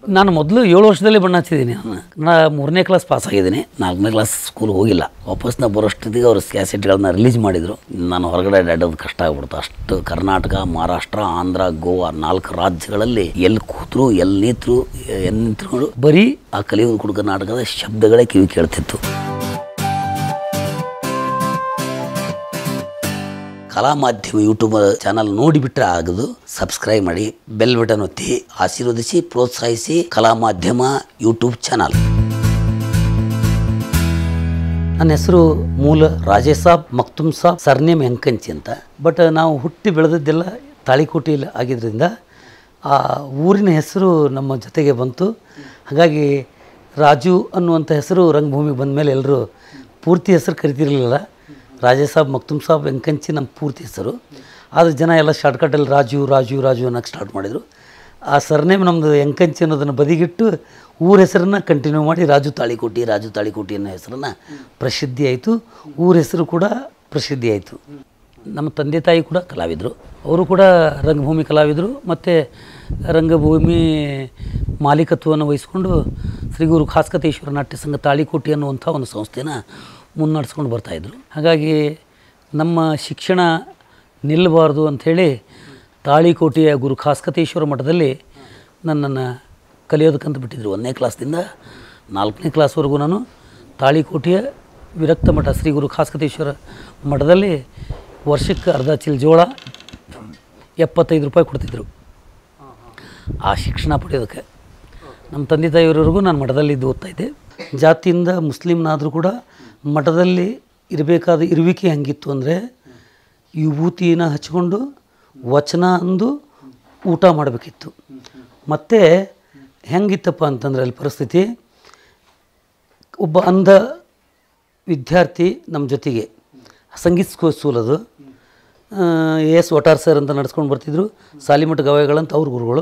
ನಾನು ಮೊದಲು ಏಳು ವರ್ಷದಲ್ಲಿ ಬಣ್ಣ ಹಚ್ಚಿದ್ದೀನಿ ನಾನು ನಾ ಮೂರನೇ ಕ್ಲಾಸ್ ಪಾಸ್ ಆಗಿದ್ದೀನಿ ನಾಲ್ಕನೇ ಕ್ಲಾಸ್ ಸ್ಕೂಲ್ ಹೋಗಿಲ್ಲ ವಾಪಸ್ ನಾ ಬರೋಷ್ಟೊತ್ತಿಗೆ ಅವರು ಕ್ಯಾಸೆಟ್ಗಳನ್ನ ರಿಲೀಸ್ ಮಾಡಿದರು ನಾನು ಹೊರಗಡೆ ಅಡ್ಡಾಡೋದು ಕಷ್ಟ ಆಗ್ಬಿಡ್ತು ಅಷ್ಟು ಕರ್ನಾಟಕ ಮಹಾರಾಷ್ಟ್ರ ಆಂಧ್ರ ಗೋವಾ ನಾಲ್ಕು ರಾಜ್ಯಗಳಲ್ಲಿ ಎಲ್ಲಿ ಕೂತರು ಎಲ್ಲಿ ನಿಂತರು ಎಲ್ಲಿ ನಿಂತ್ರು ಬರೀ ಆ ಕಲಿಯುವುದು ಕುಡುಕ ನಾಟಕದ ಶಬ್ದಗಳೇ ಕಿವಿ ಕೇಳ್ತಿತ್ತು ಕಲಾ ಮಾಧ್ಯಮ ಯೂಟ್ಯೂಬ್ ಚಾನಲ್ ನೋಡಿಬಿಟ್ರೆ ಆಗದು ಸಬ್ಸ್ಕ್ರೈಬ್ ಮಾಡಿ ಬೆಲ್ ಬಟನ್ ಒತ್ತಿ ಆಶೀರ್ವದಿಸಿ ಪ್ರೋತ್ಸಾಹಿಸಿ ಕಲಾ ಮಾಧ್ಯಮ ಯೂಟ್ಯೂಬ್ ಚಾನಲ್ ನನ್ನ ಹೆಸರು ಮೂಲ ರಾಜೇಶ್ ಸಾಬ್ ಮಕ್ತುಮ್ ಸಾಬ್ ಸರ್ನೇಮ್ ಎಂಕಂಚಿ ಅಂತ ಬಟ್ ನಾವು ಹುಟ್ಟಿ ಬೆಳೆದದ್ದೆಲ್ಲ ತಾಳಿಕೋಟೆಯಲ್ಲಿ ಆಗಿದ್ದರಿಂದ ಆ ಊರಿನ ಹೆಸರು ನಮ್ಮ ಜೊತೆಗೆ ಬಂತು ಹಾಗಾಗಿ ರಾಜು ಅನ್ನುವಂಥ ಹೆಸರು ರಂಗಭೂಮಿಗೆ ಬಂದ ಮೇಲೆ ಎಲ್ಲರೂ ಪೂರ್ತಿ ಹೆಸರು ಕರಿತಿರಲಿಲ್ಲ ರಾಜೇಶ್ ಸಾಬ್ ಮಕ್ತುಮ್ ಸಾಬ್ ಎಂಕಂಚಿ ನಮ್ಮ ಪೂರ್ತಿ ಹೆಸರು ಆದ್ರೆ ಜನ ಎಲ್ಲ ಶಾರ್ಟ್ಕಟ್ಟಲ್ಲಿ ರಾಜು ರಾಜು ರಾಜು ಅನ್ನೋಕ್ಕೆ ಸ್ಟಾರ್ಟ್ ಮಾಡಿದರು ಆ ಸರ್ನೇಮ್ ನಮ್ಮದು ಎಂಕಂಚಿ ಅನ್ನೋದನ್ನು ಬದಿಗಿಟ್ಟು ಊರ ಹೆಸರನ್ನು ಕಂಟಿನ್ಯೂ ಮಾಡಿ ರಾಜು ತಾಳಿಕೋಟಿ ರಾಜು ತಾಳಿಕೋಟಿ ಅನ್ನೋ ಹೆಸರನ್ನು ಪ್ರಸಿದ್ಧಿ ಆಯಿತು ಊರ ಹೆಸರು ಕೂಡ ಪ್ರಸಿದ್ಧಿ ಆಯಿತು ನಮ್ಮ ತಂದೆ ತಾಯಿ ಕೂಡ ಕಲಾವಿದರು ಅವರು ಕೂಡ ರಂಗಭೂಮಿ ಕಲಾವಿದರು ಮತ್ತು ರಂಗಭೂಮಿ ಮಾಲೀಕತ್ವವನ್ನು ವಹಿಸ್ಕೊಂಡು ಶ್ರೀ ಗುರು ಖಾಸ್ಕತೇಶ್ವರ ನಾಟ್ಯ ಸಂಘ ತಾಳಿಕೋಟಿ ಅನ್ನುವಂಥ ಒಂದು ಸಂಸ್ಥೆನ ಮುನ್ನಡೆಸ್ಕೊಂಡು ಬರ್ತಾಯಿದ್ರು ಹಾಗಾಗಿ ನಮ್ಮ ಶಿಕ್ಷಣ ನಿಲ್ಲಬಾರ್ದು ಅಂಥೇಳಿ ತಾಳಿಕೋಟೆಯ ಗುರು ಖಾಸ್ಕತೇಶ್ವರ ಮಠದಲ್ಲಿ ನನ್ನನ್ನು ಕಲಿಯೋದಕ್ಕಂತ ಬಿಟ್ಟಿದ್ರು ಒಂದನೇ ಕ್ಲಾಸ್ದಿಂದ ನಾಲ್ಕನೇ ಕ್ಲಾಸ್ವರೆಗೂ ನಾನು ತಾಳಿಕೋಟೆಯ ವಿರಕ್ತ ಮಠ ಶ್ರೀ ಗುರು ಖಾಸ್ಕತೇಶ್ವರ ಮಠದಲ್ಲಿ ವರ್ಷಕ್ಕೆ ಅರ್ಧ ಚೀಲ ಜೋಳ ಎಪ್ಪತ್ತೈದು ರೂಪಾಯಿ ಕೊಡ್ತಿದ್ರು ಆ ಶಿಕ್ಷಣ ಪಡೆಯೋದಕ್ಕೆ ನಮ್ಮ ತಂದೆ ತಾಯಿಯವರೆಗೂ ನಾನು ಮಠದಲ್ಲಿದ್ದು ಓದ್ತಾ ಇದ್ದೆ ಜಾತಿಯಿಂದ ಮುಸ್ಲಿಮ್ನಾದರೂ ಕೂಡ ಮಠದಲ್ಲಿ ಇರಬೇಕಾದ ಇರುವಿಕೆ ಹೆಂಗಿತ್ತು ಅಂದರೆ ವಿಭೂತಿನ ಹಚ್ಕೊಂಡು ವಚನ ಅಂದು ಊಟ ಮಾಡಬೇಕಿತ್ತು ಮತ್ತು ಹೆಂಗಿತ್ತಪ್ಪ ಅಂತಂದ್ರೆ ಅಲ್ಲಿ ಪರಿಸ್ಥಿತಿ ಒಬ್ಬ ಅಂಧ ವಿದ್ಯಾರ್ಥಿ ನಮ್ಮ ಜೊತೆಗೆ ಸಂಗೀತ ಸ್ಕೂ ಸ್ಕೂಲ್ ಅದು ಎ ಎಸ್ ಒಟಾರ್ ಸರ್ ಅಂತ ನಡ್ಸ್ಕೊಂಡು ಬರ್ತಿದ್ರು ಸಾಲಿಮಠ ಗವಾಯಿಗಳಂತ ಅವ್ರ ಗುರುಗಳು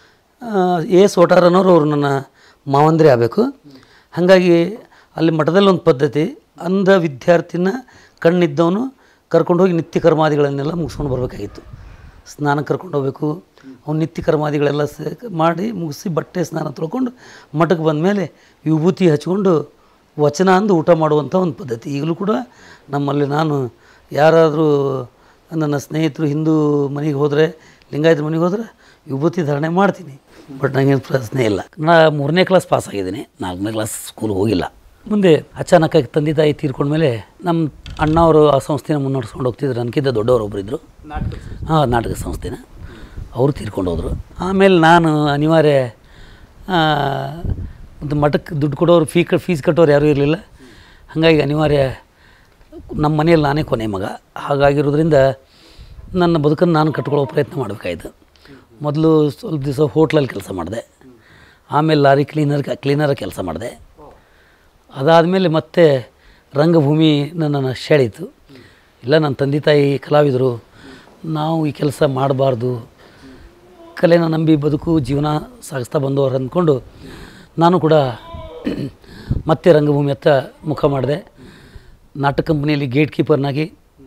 ಎ ಎಸ್ ಒಟಾರ್ ಅನ್ನೋರು ಅವರು ನನ್ನ ಮಾವಂದ್ರೆ ಆಗಬೇಕು ಹಾಗಾಗಿ ಅಲ್ಲಿ ಮಠದಲ್ಲಿ ಒಂದು ಪದ್ಧತಿ ಅಂಧ ವಿದ್ಯಾರ್ಥಿನ ಕಣ್ಣಿದ್ದವನು ಕರ್ಕೊಂಡು ಹೋಗಿ ನಿತ್ಯ ಕರ್ಮಾದಿಗಳನ್ನೆಲ್ಲ ಮುಗಿಸ್ಕೊಂಡು ಬರಬೇಕಾಗಿತ್ತು ಸ್ನಾನ ಕರ್ಕೊಂಡು ಹೋಗ್ಬೇಕು ಅವ್ನು ನಿತ್ಯ ಕರ್ಮಾದಿಗಳೆಲ್ಲ ಸೇ ಮಾಡಿ ಮುಗಿಸಿ ಬಟ್ಟೆ ಸ್ನಾನ ತೊಳ್ಕೊಂಡು ಮಠಕ್ಕೆ ಬಂದಮೇಲೆ ವಿಭೂತಿ ಹಚ್ಕೊಂಡು ವಚನ ಅಂದು ಊಟ ಮಾಡುವಂಥ ಒಂದು ಪದ್ಧತಿ ಈಗಲೂ ಕೂಡ ನಮ್ಮಲ್ಲಿ ನಾನು ಯಾರಾದರೂ ನನ್ನ ಸ್ನೇಹಿತರು ಹಿಂದೂ ಮನೆಗೆ ಹೋದರೆ ಲಿಂಗಾಯತ ಮನೆಗೆ ಹೋದರೆ ವಿಭೂತಿ ಧಾರಣೆ ಮಾಡ್ತೀನಿ ಬಟ್ ನನಗೇನು ಪ್ರಶ್ನೆ ಇಲ್ಲ ನಾ ಮೂರನೇ ಕ್ಲಾಸ್ ಪಾಸ್ ಆಗಿದ್ದೀನಿ ನಾಲ್ಕನೇ ಕ್ಲಾಸ್ ಸ್ಕೂಲ್ ಹೋಗಿಲ್ಲ ಮುಂದೆ ಅಚಾನಕ್ಕಾಗಿ ತಂದೆ ತಾಯಿ ತೀರ್ಕೊಂಡ್ಮೇಲೆ ನಮ್ಮ ಅಣ್ಣವರು ಆ ಸಂಸ್ಥೆನ ಮುನ್ನಡೆಸ್ಕೊಂಡು ಹೋಗ್ತಿದ್ರು ನನಗಿಂತ ದೊಡ್ಡವರು ಒಬ್ಬರು ಇದ್ದರು ಹಾಂ ನಾಟಕ ಸಂಸ್ಥೆನ ಅವರು ತೀರ್ಕೊಂಡು ಹೋದರು ಆಮೇಲೆ ನಾನು ಅನಿವಾರ್ಯ ಆ, ಒಂದು ಮಠಕ್ಕೆ ದುಡ್ಡು ಕೊಡೋರು ಫೀ ಕ ಫೀಸ್ ಕಟ್ಟೋರು ಯಾರೂ ಇರಲಿಲ್ಲ ಹಾಗಾಗಿ ಅನಿವಾರ್ಯ ನಮ್ಮ ಮನೆಯಲ್ಲಿ ನಾನೇ ಕೊನೆ ಮಗ ಹಾಗಾಗಿರೋದ್ರಿಂದ ನನ್ನ ಬದುಕನ್ನು ನಾನು ಕಟ್ಕೊಳ್ಳೋ ಪ್ರಯತ್ನ ಮಾಡಬೇಕಾಯ್ತು ಮೊದಲು ಸ್ವಲ್ಪ ದಿವಸ ಹೋಟ್ಲಲ್ಲಿ ಕೆಲಸ ಮಾಡಿದೆ ಆಮೇಲೆ ಲಾರಿ ಕ್ಲೀನರ್ ಕ್ಲೀನರ ಕೆಲಸ ಮಾಡಿದೆ ಅದಾದಮೇಲೆ ಮತ್ತೆ ರಂಗಭೂಮಿ ನನ್ನನ್ನು ಸೆಳೀತು ಇಲ್ಲ ನನ್ನ ತಂದೆ ತಾಯಿ ಕಲಾವಿದರು ನಾವು ಈ ಕೆಲಸ ಮಾಡಬಾರ್ದು ಕಲೆನ ನಂಬಿ ಬದುಕು ಜೀವನ ಸಾಗಿಸ್ತಾ ಬಂದವರು ಅಂದ್ಕೊಂಡು ನಾನು ಕೂಡ ಮತ್ತೆ ರಂಗಭೂಮಿ ಹತ್ತ ಮುಖ ಮಾಡಿದೆ ನಾಟಕ ಕಂಪ್ನಿಯಲ್ಲಿ ಗೇಟ್ ಕೀಪರ್ನಾಗಿ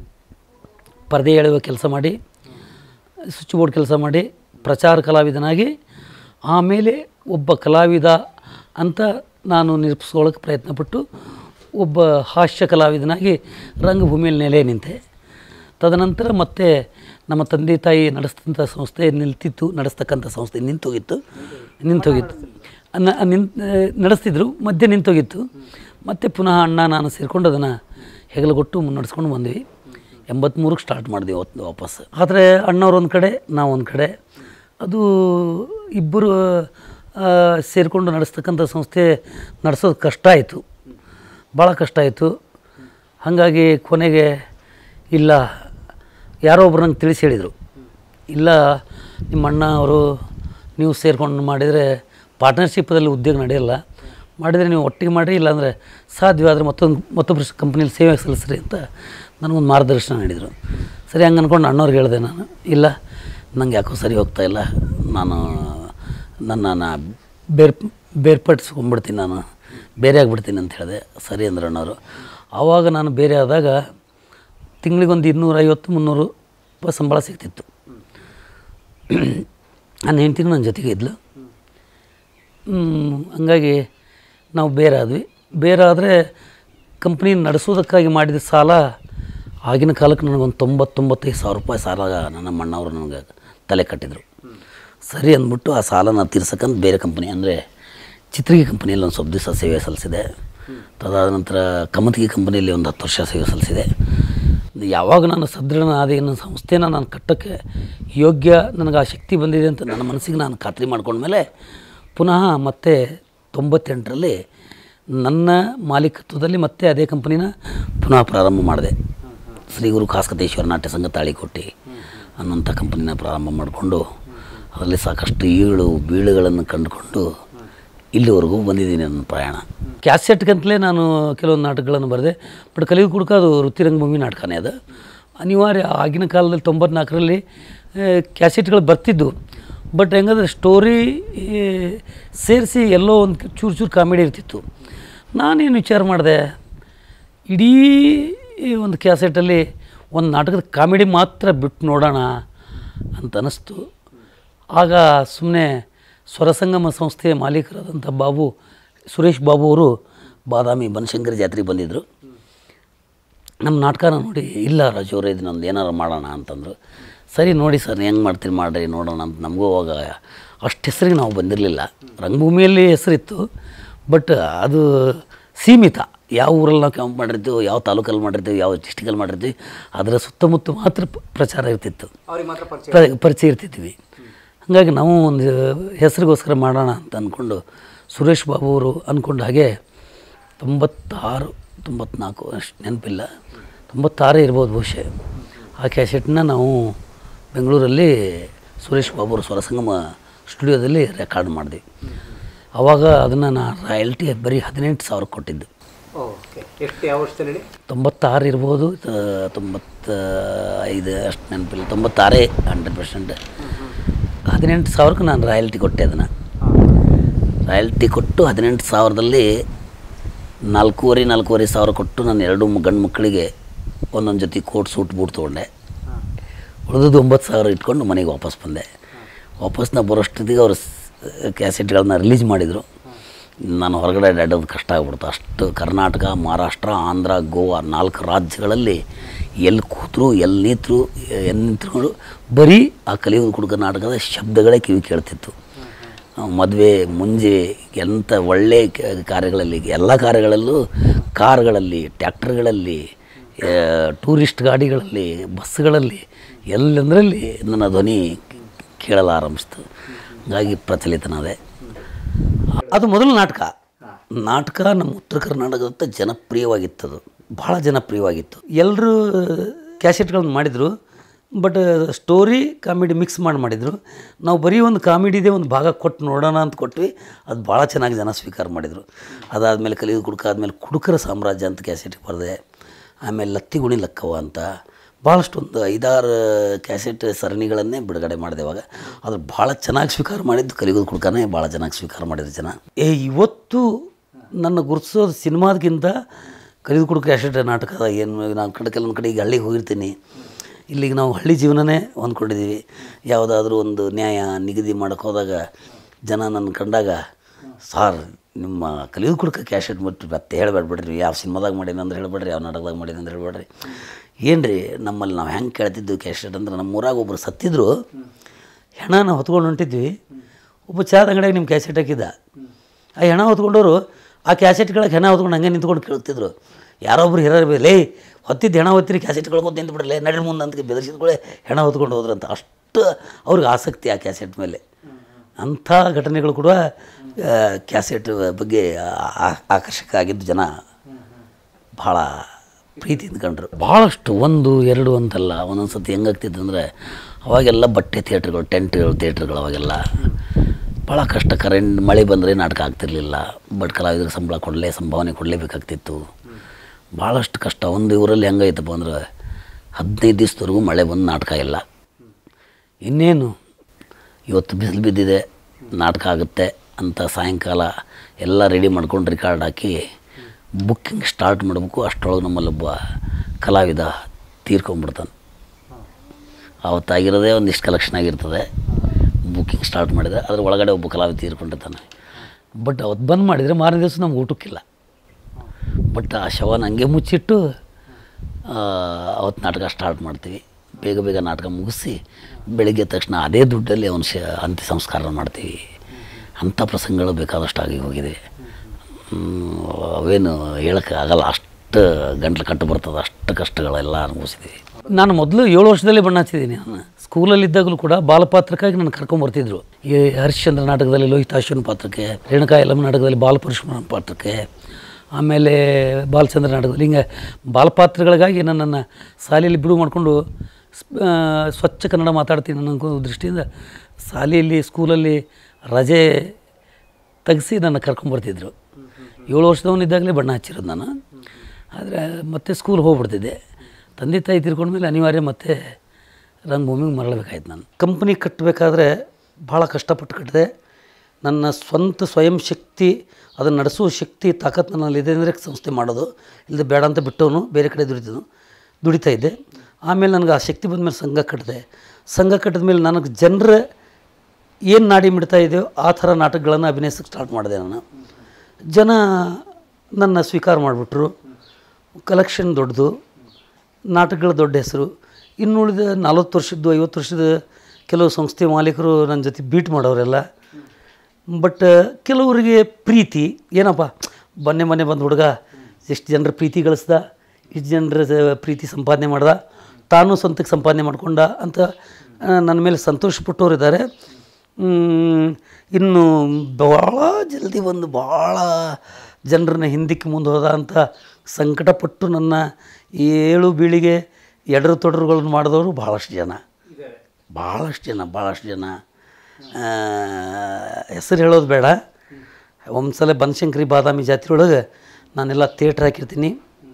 ಪರದೆ ಎಳೆಯುವ ಕೆಲಸ ಮಾಡಿ ಸ್ವಿಚ್ ಬೋರ್ಡ್ ಕೆಲಸ ಮಾಡಿ ಪ್ರಚಾರ ಕಲಾವಿದನಾಗಿ ಆಮೇಲೆ ಒಬ್ಬ ಕಲಾವಿದ ಅಂತ ನಾನು ನಿರೂಪಿಸ್ಕೊಳ್ಳೋಕೆ ಪ್ರಯತ್ನಪಟ್ಟು ಒಬ್ಬ ಹಾಸ್ಯ ಕಲಾವಿದನಾಗಿ ರಂಗಭೂಮಿಯಲ್ಲಿ ನೆಲೆ ನಿಂತೆ ತದನಂತರ ಮತ್ತೆ ನಮ್ಮ ತಂದೆ ತಾಯಿ ನಡೆಸ್ತಂಥ ಸಂಸ್ಥೆ ನಿಲ್ತಿತ್ತು ನಡೆಸ್ತಕ್ಕಂಥ ಸಂಸ್ಥೆ ನಿಂತೋಗಿತ್ತು ನಿಂತೋಗಿತ್ತು ನ- ನಿನ್ ನಡೆಸ್ತಿದ್ರು ಮಧ್ಯೆ ನಿಂತೋಗಿತ್ತು ಮತ್ತೆ ಪುನಃ ಅಣ್ಣ ನಾನು ಸೇರಿಕೊಂಡು ಅದನ್ನು ಹೆಗಲುಗೊಟ್ಟು ಮುನ್ನಡೆಸ್ಕೊಂಡು ಬಂದ್ವಿ ಎಂಬತ್ತ್ಮೂರಕ್ಕೆ ಸ್ಟಾರ್ಟ್ ಮಾಡಿದ್ವಿ ಅವತ್ತು ವಾಪಸ್ ಆದರೆ ಅಣ್ಣವ್ರು ಒಂದು ಕಡೆ ನಾವು ಒಂದು ಕಡೆ ಅದು ಇಬ್ಬರು ಸೇರಿಕೊಂಡು ನಡೆಸ್ತಕ್ಕಂಥ ಸಂಸ್ಥೆ ನಡೆಸೋದು ಕಷ್ಟ ಆಯಿತು ಭಾಳ ಕಷ್ಟ ಆಯಿತು ಹಾಗಾಗಿ ಕೊನೆಗೆ ಇಲ್ಲ ಯಾರೋ ಒಬ್ರು ನಂಗೆ ತಿಳಿಸಿ ಹೇಳಿದರು ಇಲ್ಲ ನಿಮ್ಮ ಅಣ್ಣ ಅವರು ನೀವು ಸೇರ್ಕೊಂಡು ಮಾಡಿದರೆ ಪಾರ್ಟ್ನರ್ಶಿಪ್ಪದಲ್ಲಿ ಉದ್ಯೋಗ ನಡೆಯಲ್ಲ ಮಾಡಿದರೆ ನೀವು ಒಟ್ಟಿಗೆ ಮಾಡಿರಿ ಇಲ್ಲಾಂದರೆ ಸಾಧ್ಯವಾದರೆ ಮತ್ತೊಂದು ಮತ್ತೊಬ್ಬರು ಕಂಪ್ನಿಲಿ ಸೇವೆ ಸಲ್ಲಿಸ್ರಿ ಅಂತ ನನಗೊಂದು ಮಾರ್ಗದರ್ಶನ ನೀಡಿದರು ಸರಿ ಹಂಗೆ ಅಂದ್ಕೊಂಡು ಅಣ್ಣವ್ರಿಗೆ ಹೇಳಿದೆ ನಾನು ಇಲ್ಲ ನಂಗೆ ಯಾಕೋ ಸರಿ ಹೋಗ್ತಾ ಇಲ್ಲ ನಾನು ನನ್ನ ಬೇರ್ ಬೇರ್ಪಡಿಸ್ಕೊಂಡ್ಬಿಡ್ತೀನಿ ನಾನು ಬೇರೆ ಆಗಿಬಿಡ್ತೀನಿ ಅಂತ ಹೇಳಿದೆ ಸರಿ ಅಂದ್ರೆ ಅಣ್ಣವರು ಆವಾಗ ನಾನು ಬೇರೆ ಆದಾಗ ತಿಂಗಳಿಗೊಂದು ಇನ್ನೂರೈವತ್ತು ಮುನ್ನೂರು ರೂಪಾಯಿ ಸಂಬಳ ಸಿಗ್ತಿತ್ತು ನನ್ನ ಹೆಂಡ್ತಿನೂ ನನ್ನ ಜೊತೆಗೆ ಇದ್ಲು ಹ್ಮ್, ಹಂಗಾಗಿ ನಾವು ಬೇರೆ ಆದ್ವಿ ಬೇರೆ ಆದರೆ ಕಂಪ್ನಿ ನಡೆಸೋದಕ್ಕಾಗಿ ಮಾಡಿದ ಸಾಲ ಆಗಿನ ಕಾಲಕ್ಕೆ ನನಗೊಂದು ತೊಂಬತ್ತೊಂಬತ್ತೈದು ಸಾವಿರ ರೂಪಾಯಿ ಸಾಲ ನನ್ನ ಮಣ್ಣವರು ನನಗೆ ತಲೆ ಕಟ್ಟಿದರು ಸರಿ ಅಂದ್ಬಿಟ್ಟು ಆ ಸಾಲನ ತೀರ್ಸಕ್ಕಂತ ಬೇರೆ ಕಂಪ್ನಿ ಅಂದರೆ ಚಿತ್ರಿಗೆ ಕಂಪ್ನಿಯಲ್ಲಿ ಒಂದು ಸ್ವಲ್ಪ ದಿವಸ ಸೇವೆ ಸಲ್ಲಿಸಿದೆ ತದಾದ ನಂತರ ಕಮತಿಗೆ ಕಂಪ್ನಿಯಲ್ಲಿ ಒಂದು ಹತ್ತು ವರ್ಷ ಸೇವೆ ಸಲ್ಲಿಸಿದೆ ಯಾವಾಗ ನಾನು ಸದೃಢನಾದ ನನ್ನ ಸಂಸ್ಥೆನ ನಾನು ಕಟ್ಟೋಕ್ಕೆ ಯೋಗ್ಯ ನನಗೆ ಆ ಶಕ್ತಿ ಬಂದಿದೆ ಅಂತ ನನ್ನ ಮನಸ್ಸಿಗೆ ನಾನು ಖಾತ್ರಿ ಮಾಡ್ಕೊಂಡ್ಮೇಲೆ ಪುನಃ ಮತ್ತೆ ತೊಂಬತ್ತೆಂಟರಲ್ಲಿ ನನ್ನ ಮಾಲೀಕತ್ವದಲ್ಲಿ ಮತ್ತೆ ಅದೇ ಕಂಪನಿನ ಪುನಃ ಪ್ರಾರಂಭ ಮಾಡಿದೆ ಶ್ರೀ ಗುರು ಖಾಸ್ಕತೇಶ್ವರ ನಾಟ್ಯ ಸಂಘ ತಾಳಿಕೊಟ್ಟಿ ಅನ್ನೋಂಥ ಕಂಪನಿನ ಪ್ರಾರಂಭ ಮಾಡಿಕೊಂಡು ಅದರಲ್ಲಿ ಸಾಕಷ್ಟು ಏಳು ಬೀಳುಗಳನ್ನು ಕಂಡುಕೊಂಡು ಇಲ್ಲಿವರೆಗೂ ಬಂದಿದ್ದೀನಿ ನನ್ನ ಪ್ರಯಾಣ ಕ್ಯಾಸೆಟ್ಗಂತಲೇ ನಾನು ಕೆಲವೊಂದು ನಾಟಕಗಳನ್ನು ಬರೆದೆ ಬಟ್ ಕಲಿಯುಗ ಕುಡ್ಕ ಅದು ವೃತ್ತಿರಂಗಭೂಮಿ ನಾಟಕನೇ ಅದು ಅನಿವಾರ್ಯ ಆಗಿನ ಕಾಲದಲ್ಲಿ ತೊಂಬತ್ನಾಲ್ಕರಲ್ಲಿ ಕ್ಯಾಸೆಟ್ಗಳು ಬರ್ತಿದ್ದು ಬಟ್ ಹೆಂಗಂದ್ರೆ ಸ್ಟೋರಿ ಸೇರಿಸಿ ಎಲ್ಲೋ ಒಂದು ಚೂರು ಚೂರು ಕಾಮಿಡಿ ಇರ್ತಿತ್ತು ನಾನೇನು ವಿಚಾರ ಮಾಡಿದೆ ಇಡೀ ಒಂದು ಕ್ಯಾಸೆಟಲ್ಲಿ ಒಂದು ನಾಟಕದ ಕಾಮಿಡಿ ಮಾತ್ರ ಬಿಟ್ಟು ನೋಡೋಣ ಅಂತ ಅನ್ನಿಸ್ತು ಆಗ ಸುಮ್ಮನೆ ಸ್ವರಸಂಗಮ ಸಂಸ್ಥೆಯ ಮಾಲೀಕರಾದಂಥ ಬಾಬು ಸುರೇಶ್ ಬಾಬು ಅವರು ಬಾದಾಮಿ ಬನಶಂಕರಿ ಜಾತ್ರೆಗೆ ಬಂದಿದ್ದರು ನಮ್ಮ ನಾಟಕನ ನೋಡಿ ಇಲ್ಲ ರಾಜು ಅವರೇ ಇದನ್ನೊಂದು ಏನಾರು ಮಾಡೋಣ ಅಂತಂದರು ಸರಿ ನೋಡಿ ಸರ್ ಹೆಂಗೆ ಮಾಡ್ತೀರಿ ಮಾಡಿರಿ ನೋಡೋಣ ಅಂತ ನಮಗೂ ಅವಾಗ ಅಷ್ಟು ಹೆಸರಿಗೆ ನಾವು ಬಂದಿರಲಿಲ್ಲ ರಂಗಭೂಮಿಯಲ್ಲಿ ಹೆಸರಿತ್ತು ಬಟ್ ಅದು ಸೀಮಿತ ಯಾವ ಊರಲ್ಲಿ ನಾವು ಕ್ಯಾಂಪ್ ಮಾಡಿರ್ತೀವಿ ಯಾವ ತಾಲೂಕಲ್ಲಿ ಮಾಡಿರ್ತೀವಿ ಯಾವ ಡಿಸ್ಟಿಕಲ್ಲಿ ಮಾಡಿರ್ತೀವಿ ಅದರ ಸುತ್ತಮುತ್ತ ಮಾತ್ರ ಪ- ಪ್ರಚಾರ ಇರ್ತಿತ್ತು ಅವ್ರಿಗೆ ಮಾತ್ರ ಪರಿಚಯ ಪ್ರ- ಪರಿಚಯ ಇರ್ತಿದ್ವಿ ಹಾಗಾಗಿ ನಾವು ಒಂದು ಹೆಸರಿಗೋಸ್ಕರ ಮಾಡೋಣ ಅಂತ ಅಂದ್ಕೊಂಡು ಸುರೇಶ್ ಬಾಬು ಅವರು ಅಂದ್ಕೊಂಡ ಹಾಗೆ ತೊಂಬತ್ತಾರು ತೊಂಬತ್ನಾಲ್ಕು ಅಷ್ಟು ನೆನಪಿಲ್ಲ ತೊಂಬತ್ತಾರೇ ಇರ್ಬೋದು ಬಹುಶಃ ಆ ಕ್ಯಾಸೆಟ್ನ ನಾವು ಬೆಂಗಳೂರಲ್ಲಿ ಸುರೇಶ್ ಬಾಬು ಅವರು ಸ್ವರಸಂಗಮ ಸ್ಟುಡಿಯೋದಲ್ಲಿ ರೆಕಾರ್ಡ್ ಮಾಡಿದ್ವಿ ಆವಾಗ ಅದನ್ನು ನಾ ರಾಯಲ್ಟಿ ಬರೀ ಹದಿನೆಂಟು ಸಾವಿರ ಕೊಟ್ಟಿದ್ದು ಓಕೆ ಎಷ್ಟು ಯಾವ ವರ್ಷದಲ್ಲಿ ಹೇಳಿ ತೊಂಬತ್ತಾರು ಇರ್ಬೋದು ತ- ತೊಂಬತ್ತ ಐದು ಅಷ್ಟು ನೆನಪಿಲ್ಲ ತೊಂಬತ್ತಾರೇ ಹಂಡ್ರೆಡ್ ಪರ್ಸೆಂಟ್ ಹದಿನೆಂಟು ಸಾವಿರಕ್ಕೆ ನಾನು ರಾಯಲ್ಟಿ ಕೊಟ್ಟೆ ಅದನ್ನು ರಾಯಲ್ಟಿ ಕೊಟ್ಟು ಹದಿನೆಂಟು ಸಾವಿರದಲ್ಲಿ ನಾಲ್ಕೂವರೆ ನಾಲ್ಕೂವರೆ ಸಾವಿರ ಕೊಟ್ಟು ನಾನು ಎರಡು ಮ- ಗಂಡು ಮಕ್ಕಳಿಗೆ ಒಂದೊಂದು ಜೊತೆ ಕೋಟ್ ಸೂಟ್ ಬೂಟ್ ತೊಗೊಂಡೆ ಉಳಿದದ್ದು ಒಂಬತ್ತು ಸಾವಿರ ಇಟ್ಕೊಂಡು ಮನೆಗೆ ವಾಪಸ್ ಬಂದೆ ವಾಪಸ್ ನಾ ಬರೋಷ್ಟೊತ್ತಿಗೆ ಅವರು ಕ್ಯಾಸೆಟ್ಗಳನ್ನ ರಿಲೀಸ್ ಮಾಡಿದರು ನಾನು ಹೊರಗಡೆ ಅಡ್ಡಾಡೋದು ಕಷ್ಟ ಆಗ್ಬಿಡ್ತು ಅಷ್ಟು ಕರ್ನಾಟಕ ಮಹಾರಾಷ್ಟ್ರ ಆಂಧ್ರ ಗೋವಾ ನಾಲ್ಕು ರಾಜ್ಯಗಳಲ್ಲಿ ಎಲ್ಲಿ ಕೂತರು ಎಲ್ಲಿ ನಿಂತರು ಎಲ್ಲಿ ನಿಂತ್ಕೊಂಡು ಬರೀ ಆ ಕಲಿಯುವುದು ಕುಡುಕ ನಾಟಕದ ಶಬ್ದಗಳೇ ಕಿವಿ ಕೇಳ್ತಿತ್ತು ಮದುವೆ ಮುಂಜೆ ಎಂಥ ಒಳ್ಳೆ ಕ- ಕಾರ್ಯಗಳಲ್ಲಿ ಎಲ್ಲ ಕಾರ್ಯಗಳಲ್ಲೂ ಕಾರ್ಗಳಲ್ಲಿ ಟ್ಯಾಕ್ಟರ್ಗಳಲ್ಲಿ ಆ, ಟೂರಿಸ್ಟ್ ಗಾಡಿಗಳಲ್ಲಿ ಬಸ್ಗಳಲ್ಲಿ ಎಲ್ಲಂದರಲ್ಲಿ ನನ್ನ ಧ್ವನಿ ಕೇಳಲು ಆರಂಭಿಸ್ತು ಹಾಗಾಗಿ ಪ್ರಚಲಿತನಾದೆ ಅದು ಮೊದಲ ನಾಟಕ ನಾಟಕ ನಮ್ಮ ಉತ್ತರ ಕರ್ನಾಟಕದ ಜನಪ್ರಿಯವಾಗಿತ್ತದು ಭಾಳ ಜನಪ್ರಿಯವಾಗಿತ್ತು ಎಲ್ಲರೂ ಕ್ಯಾಸೆಟ್ಗಳನ್ನ ಮಾಡಿದರು ಬಟ್ ಸ್ಟೋರಿ ಕಾಮಿಡಿ ಮಿಕ್ಸ್ ಮಾಡಿ ಮಾಡಿದರು ನಾವು ಬರೀ ಒಂದು ಕಾಮಿಡಿದೆ ಒಂದು ಭಾಗ ಕೊಟ್ಟು ನೋಡೋಣ ಅಂತ ಕೊಟ್ವಿ ಅದು ಭಾಳ ಚೆನ್ನಾಗಿ ಜನ ಸ್ವೀಕಾರ ಮಾಡಿದರು ಅದಾದಮೇಲೆ ಕಲಿಯುವುದು ಕುಡುಕ ಆದಮೇಲೆ ಕುಡುಕರ ಸಾಮ್ರಾಜ್ಯ ಅಂತ ಕ್ಯಾಸೆಟ್ಗೆ ಬರೆದೆ ಆಮೇಲೆ ಲತ್ತಿಗುಣಿ ಲಕ್ಕವ್ವ ಅಂತ ಭಾಳಷ್ಟು ಒಂದು ಐದಾರು ಕ್ಯಾಸೆಟ್ ಸರಣಿಗಳನ್ನೇ ಬಿಡುಗಡೆ ಮಾಡಿದೆ ಇವಾಗ ಅದು ಭಾಳ ಚೆನ್ನಾಗಿ ಸ್ವೀಕಾರ ಮಾಡಿದ್ದು ಕಲಿಗೋದು ಕುಡ್ಕನೇ ಭಾಳ ಚೆನ್ನಾಗಿ ಸ್ವೀಕಾರ ಮಾಡಿದ್ರು ಜನ ಏ ಇವತ್ತು ನನ್ನ ಗುರುತಿಸೋದು ಸಿನಿಮಾದಕ್ಕಿಂತ ಕಲಿದು ಕುಡುಕ ಕ್ಯಾಸೆಟ್ ನಾಟಕ ಏನು ನಾನು ಕಡೆ ಕೆಲವೊಂದು ಕಡೆ ಈಗ ಹಳ್ಳಿಗೆ ಹೋಗಿರ್ತೀನಿ ಇಲ್ಲಿಗೆ ನಾವು ಹಳ್ಳಿ ಜೀವನನೇ ಹೊಂದ್ಕೊಂಡಿದ್ದೀವಿ ಯಾವುದಾದ್ರೂ ಒಂದು ನ್ಯಾಯ ನಿಗದಿ ಮಾಡೋಕೆ ಹೋದಾಗ ಜನ ನನ್ನ ಕಂಡಾಗ ಸಾರ್ ನಿಮ್ಮ ಕಲಿಯುವ ಕುಡ್ಕ ಕ್ಯಾಶೆಟ್ ಬಿಟ್ಟು ಮತ್ತೆ ಹೇಳ್ಬೇಡ್ಬಿಡ್ರಿ ಯಾವ ಸಿನಿಮಾದಾಗ ಮಾಡೀನಿ ಅಂದ್ರೆ ಹೇಳ್ಬೇಡ್ರಿ ಯಾವ ನಾಟಕದಾಗ ಮಾಡೀನಿ ಅಂದ್ರೆ ಹೇಳ್ಬೇಡ್ರಿ ಏನು ರೀ ನಮ್ಮಲ್ಲಿ ನಾವು ಹೆಂಗೆ ಕೇಳ್ತಿದ್ವಿ ಕ್ಯಾಶೆಟ್ ಅಂದ್ರೆ ನಮ್ಮ ಊರಾಗ ಒಬ್ಬರು ಸತ್ತಿದ್ರು ಹೆಣನ ಹೊತ್ಕೊಂಡು ಹೊಂಟಿದ್ವಿ ಒಬ್ಬ ಚಾದ ಅಂಗಡಿಯಾಗ ನಿಮ್ಮ ಕ್ಯಾಸೆಟ್ ಹಾಕಿದ್ದ ಆ ಹೆಣ ಹೊತ್ಕೊಂಡವರು ಆ ಕ್ಯಾಸೆಟ್ಗಳಿಗೆ ಹೆಣ ಹೊತ್ಕೊಂಡು ಹಂಗೆ ನಿಂತ್ಕೊಂಡು ಕೇಳ್ತಿದ್ರು ಯಾರೊಬ್ರು ಹಿರಿಯರು ಲೇ ಹೊತ್ತಿದ್ದು ಹೆಣ ಹೊತ್ತಿರಿ ಕ್ಯಾಸೆಟ್ಗಳು ಕೂತ್ ನಿಂತು ಬಿಡಲೇ ನಡಿ ಮುಂದೆ ಅಂತ ಬೆದರಿಸಿದ್ಕೊಳ್ಳೆ ಹೆಣ ಹೊತ್ಕೊಂಡು ಹೋದ್ರಂತ ಅಷ್ಟು ಅವ್ರಿಗೆ ಆಸಕ್ತಿ ಆ ಕ್ಯಾಸೆಟ್ ಮೇಲೆ ಅಂಥ ಘಟನೆಗಳು ಕೂಡ ಆ, ಕ್ಯಾಸೆಟ್ ಬಗ್ಗೆ ಆ- ಆಕರ್ಷಕ ಆಗಿದ್ದು ಜನ ಭಾಳ ಪ್ರೀತಿಯಿಂದ ಕಂಡ್ರು ಭಾಳಷ್ಟು ಒಂದು ಎರಡು ಅಂತಲ್ಲ ಒಂದೊಂದು ಸತಿ ಹೆಂಗಾಗ್ತಿತ್ತು ಅಂದರೆ ಅವಾಗೆಲ್ಲ ಬಟ್ಟೆ ಥಿಯೇಟ್ರ್ಗಳು ಟೆಂಟ್ಗಳು ಥಿಯೇಟ್ರ್ಗಳು ಅವಾಗೆಲ್ಲ ಭಾಳ ಕಷ್ಟ ಕರೆಂಟ್ ಮಳೆ ಬಂದರೆ ನಾಟಕ ಆಗ್ತಿರ್ಲಿಲ್ಲ ಬಟ್ ಕಲಾವಿದರಿಗೆ ಸಂಬಳ ಕೊಡಲೇ ಸಂಭಾವನೆ ಕೊಡಲೇಬೇಕಾಗ್ತಿತ್ತು ಭಾಳಷ್ಟು ಕಷ್ಟ ಒಂದು ಊರಲ್ಲಿ ಹೆಂಗಾಯ್ತಪ್ಪ ಅಂದ್ರೆ ಹದಿನೈದು ದಿವಸದವರೆಗೂ ಮಳೆ ಬಂದು ನಾಟಕ ಇಲ್ಲ ಇನ್ನೇನು ಇವತ್ತು ಬಿಸಿಲು ಬಿದ್ದಿದೆ ನಾಟಕ ಆಗುತ್ತೆ ಅಂತ ಸಾಯಂಕಾಲ ಎಲ್ಲ ರೆಡಿ ಮಾಡ್ಕೊಂಡು ರಿಕಾರ್ಡ್ ಹಾಕಿ ಬುಕ್ಕಿಂಗ್ ಸ್ಟಾರ್ಟ್ ಮಾಡಬೇಕು ಅಷ್ಟರೊಳಗೆ ನಮ್ಮಲ್ಲೊಬ್ಬ ಕಲಾವಿದ ತೀರ್ಕೊಂಬಿಡ್ತಾನೆ ಅವತ್ತಾಗಿರೋದೇ ಒಂದಿಷ್ಟು ಕಲೆಕ್ಷನ್ ಆಗಿರ್ತದೆ ಬುಕ್ಕಿಂಗ್ ಸ್ಟಾರ್ಟ್ ಮಾಡಿದೆ ಅದ್ರ ಒಳಗಡೆ ಒಬ್ಬ ಕಲಾವಿದ ತೀರ್ಕೊಂಡಿರ್ತಾನೆ ಬಟ್ ಅವತ್ತು ಬಂದ್ ಮಾಡಿದರೆ ಮಾರನೇ ದಿವಸ ನಮ್ಗೆ ಊಟಕ್ಕಿಲ್ಲ ಬಟ್ ಆ ಶವನ ಹಂಗೆ ಮುಚ್ಚಿಟ್ಟು ಆ, ಅವತ್ತು ನಾಟಕ ಸ್ಟಾರ್ಟ್ ಮಾಡ್ತೀವಿ ಬೇಗ ಬೇಗ ನಾಟಕ ಮುಗಿಸಿ ಬೆಳಿಗ್ಗೆ ತಕ್ಷಣ ಅದೇ ದುಡ್ಡಲ್ಲಿ ಅವನ ಶ ಅಂತ್ಯ ಸಂಸ್ಕಾರ ಮಾಡ್ತೀವಿ ಅಂಥ ಪ್ರಸಂಗಗಳು ಬೇಕಾದಷ್ಟು ಆಗಿ ಹೋಗಿದೆ ಹ್ಮ್, ಅವೇನು ಹೇಳಕ್ಕೆ ಆಗಲ್ಲ ಅಷ್ಟು ಗಂಟ್ಲು ಕಟ್ಟು ಬರ್ತದೆ ಅಷ್ಟು ಕಷ್ಟಗಳೆಲ್ಲ ಅನುಭವಿಸಿದ್ದೀವಿ ನಾನು ಮೊದಲು ಏಳು ವರ್ಷದಲ್ಲೇ ಬಣ್ಣ ಹಚ್ಚಿದ್ದೀನಿ ನಾನು ಸ್ಕೂಲಲ್ಲಿದ್ದಾಗಲೂ ಕೂಡ ಬಾಲಪಾತ್ರಕ್ಕಾಗಿ ನಾನು ಕರ್ಕೊಂಬರ್ತಿದ್ರು ಈ ಹರಿಶ್ಚಂದ್ರ ನಾಟಕದಲ್ಲಿ ಲೋಹಿತಾಶ್ವನ ಪಾತ್ರಕ್ಕೆ ರೇಣುಕಾ ಯಲ್ಲಮ್ಮ ನಾಟಕದಲ್ಲಿ ಬಾಲಪರಶುರಾಮ ಪಾತ್ರಕ್ಕೆ ಆಮೇಲೆ ಬಾಲಚಂದ್ರ ನಾಟಕದಲ್ಲಿ ಹಿಂಗೆ ಬಾಲಪಾತ್ರಗಳಿಗಾಗಿ ನನ್ನನ್ನು ಶಾಲೆಯಲ್ಲಿ ಬಿಡುವು ಮಾಡಿಕೊಂಡು ಸ್- ಆ, ಸ್ವಚ್ಛ ಕನ್ನಡ ಮಾತಾಡ್ತೀನಿ ಅನ್ನೋ ದೃಷ್ಟಿಯಿಂದ ಶಾಲೆಯಲ್ಲಿ ಸ್ಕೂಲಲ್ಲಿ ರಜೆ ತೆಗೆಸಿ ನನ್ನ ಕರ್ಕೊಂಬರ್ತಿದ್ರು ಏಳು ವರ್ಷದವನಿದ್ದಾಗಲೇ ಬಣ್ಣ ಹಚ್ಚಿರೋದು ನಾನು ಆದರೆ ಮತ್ತೆ ಸ್ಕೂಲ್ ಹೋಗ್ಬಿಡ್ತಿದ್ದೆ ತಂದೆ ತಾಯಿ ತೀರ್ಕೊಂಡ್ಮೇಲೆ ಅನಿವಾರ್ಯ ಮತ್ತೆ ರಂಗಭೂಮಿಗೆ ಮರಳಬೇಕಾಯ್ತು ನಾನು ಕಂಪ್ನಿ ಕಟ್ಟಬೇಕಾದ್ರೆ ಭಾಳ ಕಷ್ಟಪಟ್ಟು ಕಟ್ಟಿದೆ ನನ್ನ ಸ್ವಂತ ಸ್ವಯಂ ಶಕ್ತಿ ಅದನ್ನು ನಡೆಸುವ ಶಕ್ತಿ ತಾಕತ್ತು ನನ್ನಲ್ಲಿದೆ ಅಂದರೆ ಸಂಸ್ಥೆ ಮಾಡೋದು ಇಲ್ಲದೆ ಬೇಡ ಅಂತ ಬಿಟ್ಟವನು ಬೇರೆ ಕಡೆ ದುಡಿದನು ದುಡಿತಾ ಇದ್ದೆ ಆಮೇಲೆ ನನಗೆ ಆ ಶಕ್ತಿ ಬಂದ ಮೇಲೆ ಸಂಘ ಕಟ್ಟಿದೆ ಸಂಘ ಕಟ್ಟಿದ ಮೇಲೆ ನನಗೆ ಜನರ ಏನು ನಾಡಿ ಮಿಡ್ತಾ ಇದೆಯೋ ಆ ಥರ ನಾಟಕಗಳನ್ನು ಅಭಿನಯಿಸಕ್ಕೆ ಸ್ಟಾರ್ಟ್ ಮಾಡಿದೆ ನಾನು ಜನ ನನ್ನ ಸ್ವೀಕಾರ ಮಾಡಿಬಿಟ್ರು ಕಲೆಕ್ಷನ್ ದೊಡ್ಡದು ನಾಟಕಗಳ ದೊಡ್ಡ ಹೆಸರು ಇನ್ನುಳಿದ ನಲ್ವತ್ತು ವರ್ಷದ್ದು ಐವತ್ತು ವರ್ಷದ ಕೆಲವು ಸಂಸ್ಥೆ ಮಾಲೀಕರು ನನ್ನ ಜೊತೆ ಬೀಟ್ ಮಾಡೋರೆಲ್ಲ ಬಟ್ ಕೆಲವರಿಗೆ ಪ್ರೀತಿ ಏನಪ್ಪ ಮೊನ್ನೆ ಮೊನ್ನೆ ಬಂದ ಹುಡುಗ ಎಷ್ಟು ಜನರ ಪ್ರೀತಿ ಗಳಿಸ್ದ ಇಷ್ಟು ಜನರ ಪ್ರೀತಿ ಸಂಪಾದನೆ ಮಾಡ್ದ ತಾನು ಸ್ವಂತಕ್ಕೆ ಸಂಪಾದನೆ ಮಾಡ್ಕೊಂಡ ಅಂತ ಆ, ನನ್ನ ಮೇಲೆ ಸಂತೋಷಪಟ್ಟವ್ರು ಇದ್ದಾರೆ ಮ್, ಇನ್ನು ಭಾಳ ಜಲ್ದಿ ಒಂದು ಭಾಳ ಜನರನ್ನ ಹಿಂದಕ್ಕೆ ಮುಂದೆ ಹೋದ ಅಂತ ಸಂಕಟಪಟ್ಟು ನನ್ನ ಏಳು ಬೀಳಿಗೆ ಎಡರು ತೊಡರುಗಳನ್ನು ಮಾಡಿದವರು ಭಾಳಷ್ಟು ಜನ ಭಾಳಷ್ಟು ಜನ ಭಾಳಷ್ಟು ಜನ ಆ, ಹೆಸರು ಹೇಳೋದು ಬೇಡ ಒಂದ್ಸಲ ಬನಶಂಕರಿ ಬಾದಾಮಿ ಜಾತ್ರೆ ಒಳಗೆ ನಾನೆಲ್ಲ ಥಿಯೇಟ್ರ್ ಹಾಕಿರ್ತೀನಿ